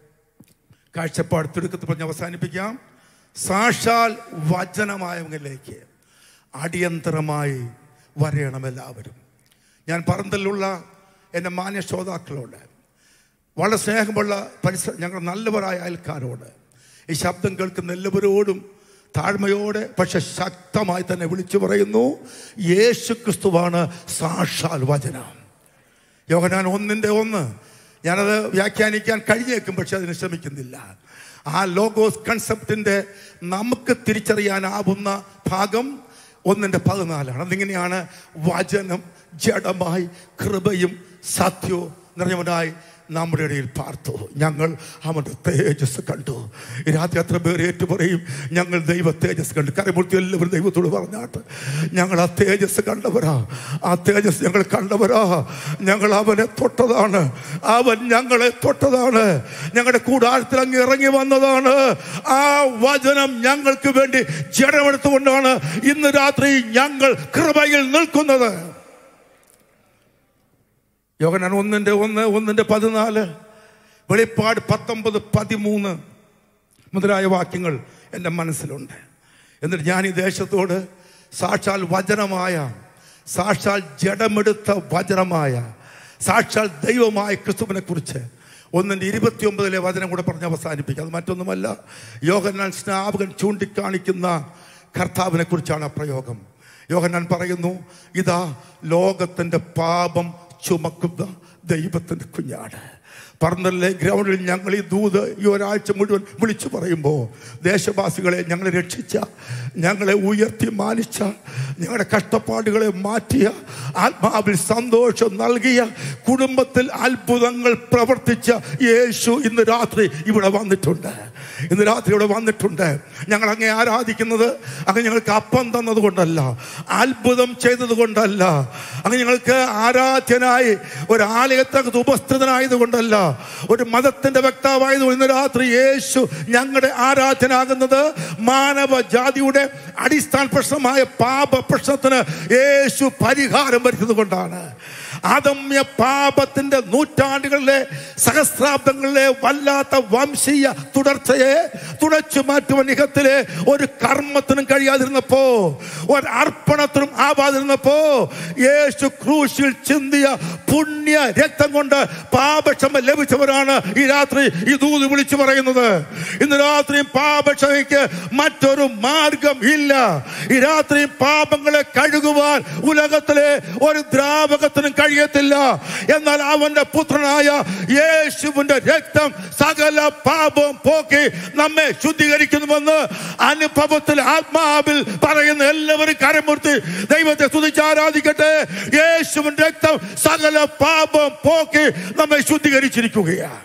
കാഴ്ചപ്പാട് തിടുക്കത്തിൽ പറഞ്ഞ് അവസാനിപ്പിക്കാം സാക്ഷാൽ വചനമായവങ്ങളിലേക്ക് അടിയന്തരമായി വരയണം എല്ലാവരും ഞാൻ പറന്തലുള്ള എൻ്റെ മാന്യ ശ്രോതാക്കളോട് വളരെ സ്നേഹമുള്ള പരിസര ഞങ്ങൾ നല്ലവരായ അയൽക്കാരോട് ഈ ശബ്ദം കേൾക്കുന്ന എല്ലാവരോടും താഴ്മയോടെ പക്ഷെ ശക്തമായി തന്നെ വിളിച്ചു പറയുന്നു യേശു ക്രിസ്തുവാണ് സാക്ഷാൽ വചനം യോഹനാൻ ഒന്നിൻ്റെ ഒന്ന് ഞാനത് വ്യാഖ്യാനിക്കാൻ കഴിഞ്ഞേക്കും പക്ഷെ അതിന് ശ്രമിക്കുന്നില്ല ആ ലോഗോസ് കൺസെപ്റ്റിൻ്റെ നമുക്ക് തിരിച്ചറിയാനാവുന്ന ഭാഗം ഒന്നിൻ്റെ പതിനാലാണ് അതിങ്ങനെയാണ് വചനം ജഡമായി കൃപയും സത്യവും നിറഞ്ഞവനായി നമ്മുടെ ഇടയിൽ പാർത്തു ഞങ്ങൾ അവൻ്റെ തേജസ് കണ്ടു ഈ രാത്രി അത്ര പേർ ഏറ്റു പറയും ഞങ്ങൾ ദൈവ തേജസ് കണ്ടു കരമൂർത്തി എല്ലാവരും ദൈവത്തോട് പറഞ്ഞാട്ട് ഞങ്ങൾ ആ തേജസ് കണ്ടവരാ ആ തേജസ് ഞങ്ങൾ കണ്ടവരാ ഞങ്ങൾ അവനെ തൊട്ടതാണ് അവൻ ഞങ്ങളെ തൊട്ടതാണ് ഞങ്ങളുടെ കൂടാരത്തിൽ അങ്ങ് ഇറങ്ങി വന്നതാണ് ആ വചനം ഞങ്ങൾക്ക് വേണ്ടി ജഡമെടുത്തുകൊണ്ടാണ് ഇന്ന് രാത്രി ഞങ്ങൾ കൃപയിൽ നിൽക്കുന്നത് യോഗനാൻ ഒന്നിൻ്റെ ഒന്ന് ഒന്നിൻ്റെ പതിനാല് വെളിപ്പാട് പത്തൊമ്പത് പതിമൂന്ന് മുതലായ വാക്യങ്ങൾ എൻ്റെ മനസ്സിലുണ്ട് എന്നിട്ട് ഞാൻ ഈ ദേശത്തോട് സാക്ഷാൽ വചനമായ സാക്ഷാൽ ജഡമെടുത്ത വചനമായ സാക്ഷാൽ ദൈവമായ ക്രിസ്തുവിനെ കുറിച്ച് ഒന്നിൻ്റെ ഇരുപത്തിയൊമ്പതിലെ വചനം കൂടെ പറഞ്ഞ് അവസാനിപ്പിക്കുക അത് മറ്റൊന്നുമല്ല യോഗനാൻ സ്നാപകൻ ചൂണ്ടിക്കാണിക്കുന്ന കർത്താവിനെ കുറിച്ചാണ് ആ പ്രയോഗം യോഹന്നാൻ പറയുന്നു ഇതാ ലോകത്തിൻ്റെ പാപം ചുമക്കുന്ന ദൈവത്തിൻ്റെ കുഞ്ഞാണ് പറന്നലിലെ ഗ്രൗണ്ടിൽ ഞങ്ങൾ ഈ ദൂത് ഈ ഒരാഴ്ച മുഴുവൻ വിളിച്ചു പറയുമ്പോൾ ദേശവാസികളെ ഞങ്ങളെ രക്ഷിച്ച ഞങ്ങളെ ഉയർത്തി മാനിച്ച ഞങ്ങളുടെ കഷ്ടപ്പാടുകളെ മാറ്റിയ ആത്മാവിൽ സന്തോഷം നൽകിയ കുടുംബത്തിൽ അത്ഭുതങ്ങൾ പ്രവർത്തിച്ച യേശു ഇന്ന് രാത്രി ഇവിടെ വന്നിട്ടുണ്ട് ഇന്ന് രാത്രി ഇവിടെ വന്നിട്ടുണ്ട് ഞങ്ങൾ അങ്ങേ ആരാധിക്കുന്നത് അങ്ങ് ഞങ്ങൾക്ക് അപ്പം തന്നത് കൊണ്ടല്ല അത്ഭുതം ചെയ്തത് കൊണ്ടല്ല അങ്ങ് ഞങ്ങൾക്ക് ആരാധ്യനായി ഒരു ആലയത്തകത്ത് ഉപസ്ഥിതനായത് കൊണ്ടല്ല ഒരു മതത്തിന്റെ വ്യക്താവായത് ഇന്ന് രാത്രി യേശു ഞങ്ങളുടെ ആരാധനാകുന്നത് മാനവ ജാതിയുടെ അടിസ്ഥാന പ്രശ്നമായ പാപ പ്രശ്നത്തിന് യേശു പരിഹാരം വരുന്നത് കൊണ്ടാണ് അദമ്യ പാപത്തിന്റെ നൂറ്റാണ്ടുകളിലെ സഹസ്രാബ്ദങ്ങളിലെ വല്ലാത്ത വംശീയ തുടർച്ചയെ തുടച്ചു മാറ്റുവാൻ ഇഹത്തിലെ ഒരു കർമ്മത്തിനും കഴിയാതിരുന്നപ്പോ ഒരു അർപ്പണത്തിനും ആവാതിരുന്നപ്പോ യേശു ക്രൂശിൽ ചിന്തിയ പുണ്യ രക്തം കൊണ്ട് പാപക്ഷമ ലഭിച്ചവരാണ് ഈ രാത്രി ഈ ദൂത് വിളിച്ചു പറയുന്നത് ഇന്ന് രാത്രിയും പാപക്ഷമയ്ക്ക് മറ്റൊരു മാർഗം ഇല്ല ഈ രാത്രിയും പാപങ്ങളെ കഴുകുവാൻ ഉലകത്തിലെ ഒരു ദ്രാവകത്തിനും കഴിയത്തില്ല എന്നാൽ അവന്റെ പുത്രനായ യേശുവിന്റെ രക്തം സകല പാപവും പോക്കി നമ്മെ ശുദ്ധീകരിക്കുന്നുവെന്ന് അനുഭവത്തിൽ ആത്മാവിൽ പറയുന്ന എല്ലാവരും കരമുർത്തി ദൈവത്തെ സ്തുതിച്ച് ആരാധിക്കട്ടെ യേശുവിന്റെ രക്തം സകല പാപം പോക്കി നമ്മെ ശുദ്ധീകരിച്ചിരിക്കുകയാണ്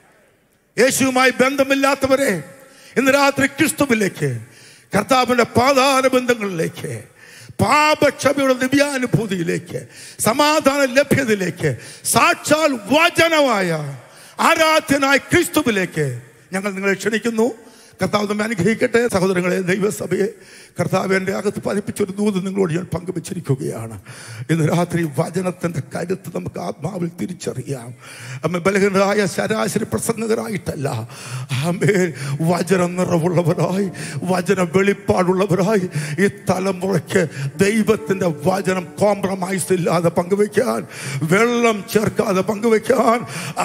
യേശുവുമായി ബന്ധമില്ലാത്തവരെ ഇന്ന് രാത്രി ക്രിസ്തുവിലേക്ക് കർത്താവിന്റെ പാതാര ബന്ധങ്ങളിലേക്ക് പാപക്ഷമയുടെ ദിവ്യാനുഭൂതിയിലേക്ക് സമാധാന ലഭ്യതയിലേക്ക് സാക്ഷാൽ വചനമായ ആരാധ്യനായ ക്രിസ്തുവിലേക്ക് ഞങ്ങൾ നിങ്ങളെ ക്ഷണിക്കുന്നു കർത്താവ് നമ്മെ അനുഗ്രഹിക്കട്ടെ സഹോദരങ്ങളെ ദൈവസഭയെ കർത്താവ് എൻ്റെ അകത്ത് പതിപ്പിച്ചൊരു ദൂത് നിങ്ങളോട് ഞാൻ പങ്കുവച്ചിരിക്കുകയാണ് ഇന്ന് രാത്രി വചനത്തിൻ്റെ കരുത്ത് നമുക്ക് ആത്മാവിൽ തിരിച്ചറിയാം അമ്മ ബലഹീനരായ ശരാശരി പ്രസംഗകരായിട്ടല്ല അമ്മേ വചനം നിറവുള്ളവരായി വചന വെളിപ്പാടുള്ളവരായി ഈ തലമുറയ്ക്ക് ദൈവത്തിൻ്റെ വചനം കോംപ്രമൈസ് ഇല്ലാതെ പങ്കുവയ്ക്കാൻ വെള്ളം ചേർക്കാതെ പങ്കുവയ്ക്കാൻ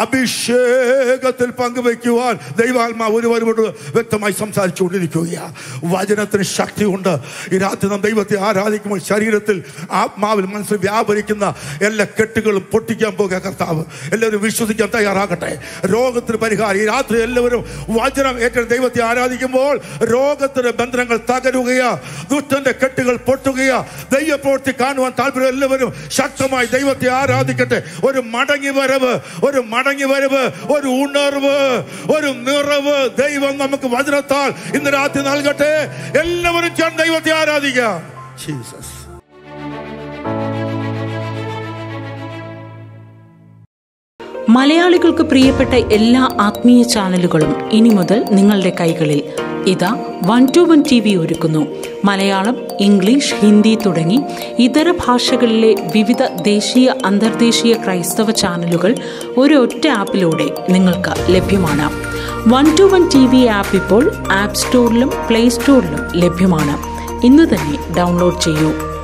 അഭിഷേകത്തിൽ പങ്കുവയ്ക്കുവാൻ ദൈവാത്മാവ് ഒരു വരുമ്പോട് വ്യക്തമായി സംസാരിച്ചുകൊണ്ടിരിക്കുകയാണ് വചനത്തിന് ശക്തിയുണ്ട് ഈ രാത്രി നാം ദൈവത്തെ ആരാധിക്കുമ്പോൾ ശരീരത്തിൽ ആത്മാവിൽ മനസ്സിൽ വ്യാപരിക്കുന്ന എല്ലാ കെട്ടുകളും പൊട്ടിക്കാൻ പോകുക കർത്താവ് എല്ലാവരും വിശ്വസിക്കാൻ തയ്യാറാകട്ടെ രോഗത്തിന് പരിഹാരം ഈ രാത്രി എല്ലാവരും വചനം ഏറ്റെടുത്ത് ദൈവത്തെ ആരാധിക്കുമ്പോൾ രോഗത്തിന്റെ ബന്ധനങ്ങൾ തകരുകയാ ദുഷ്ടന്റെ കെട്ടുകൾ പൊട്ടുകയാ ദൈവപ്രവൃത്തി കാണുവാൻ താല്പര്യം എല്ലാവരും ശക്തമായി ദൈവത്തെ ആരാധിക്കട്ടെ ഒരു മടങ്ങി വരവ് ഒരു മടങ്ങി വരവ് ഒരു ഉണർവ് ഒരു നിറവ് ദൈവം നമുക്ക് വചനത്താൽ ഇന്ന് രാത്രി നൽകട്ടെ എല്ലാവരും ചേർന്ന് ദൈവത്തെ ആരാധിക്കാം ജീസസ് മലയാളികൾക്ക് പ്രിയപ്പെട്ട എല്ലാ ആത്മീയ ചാനലുകളും ഇനി മുതൽ നിങ്ങളുടെ കൈകളിൽ ഇതാ one two one T V ഒരുക്കുന്നു മലയാളം ഇംഗ്ലീഷ് ഹിന്ദി തുടങ്ങി ഇതര ഭാഷകളിലെ വിവിധ ദേശീയ അന്തർദേശീയ ക്രൈസ്തവ ചാനലുകൾ ഒരൊറ്റ ആപ്പിലൂടെ നിങ്ങൾക്ക് ലഭ്യമാണ് one two one T V app ഇപ്പോൾ ആപ്പ് സ്റ്റോറിലും പ്ലേ സ്റ്റോറിലും ലഭ്യമാണ് ഇന്ന് തന്നെ ഡൗൺലോഡ് ചെയ്യൂ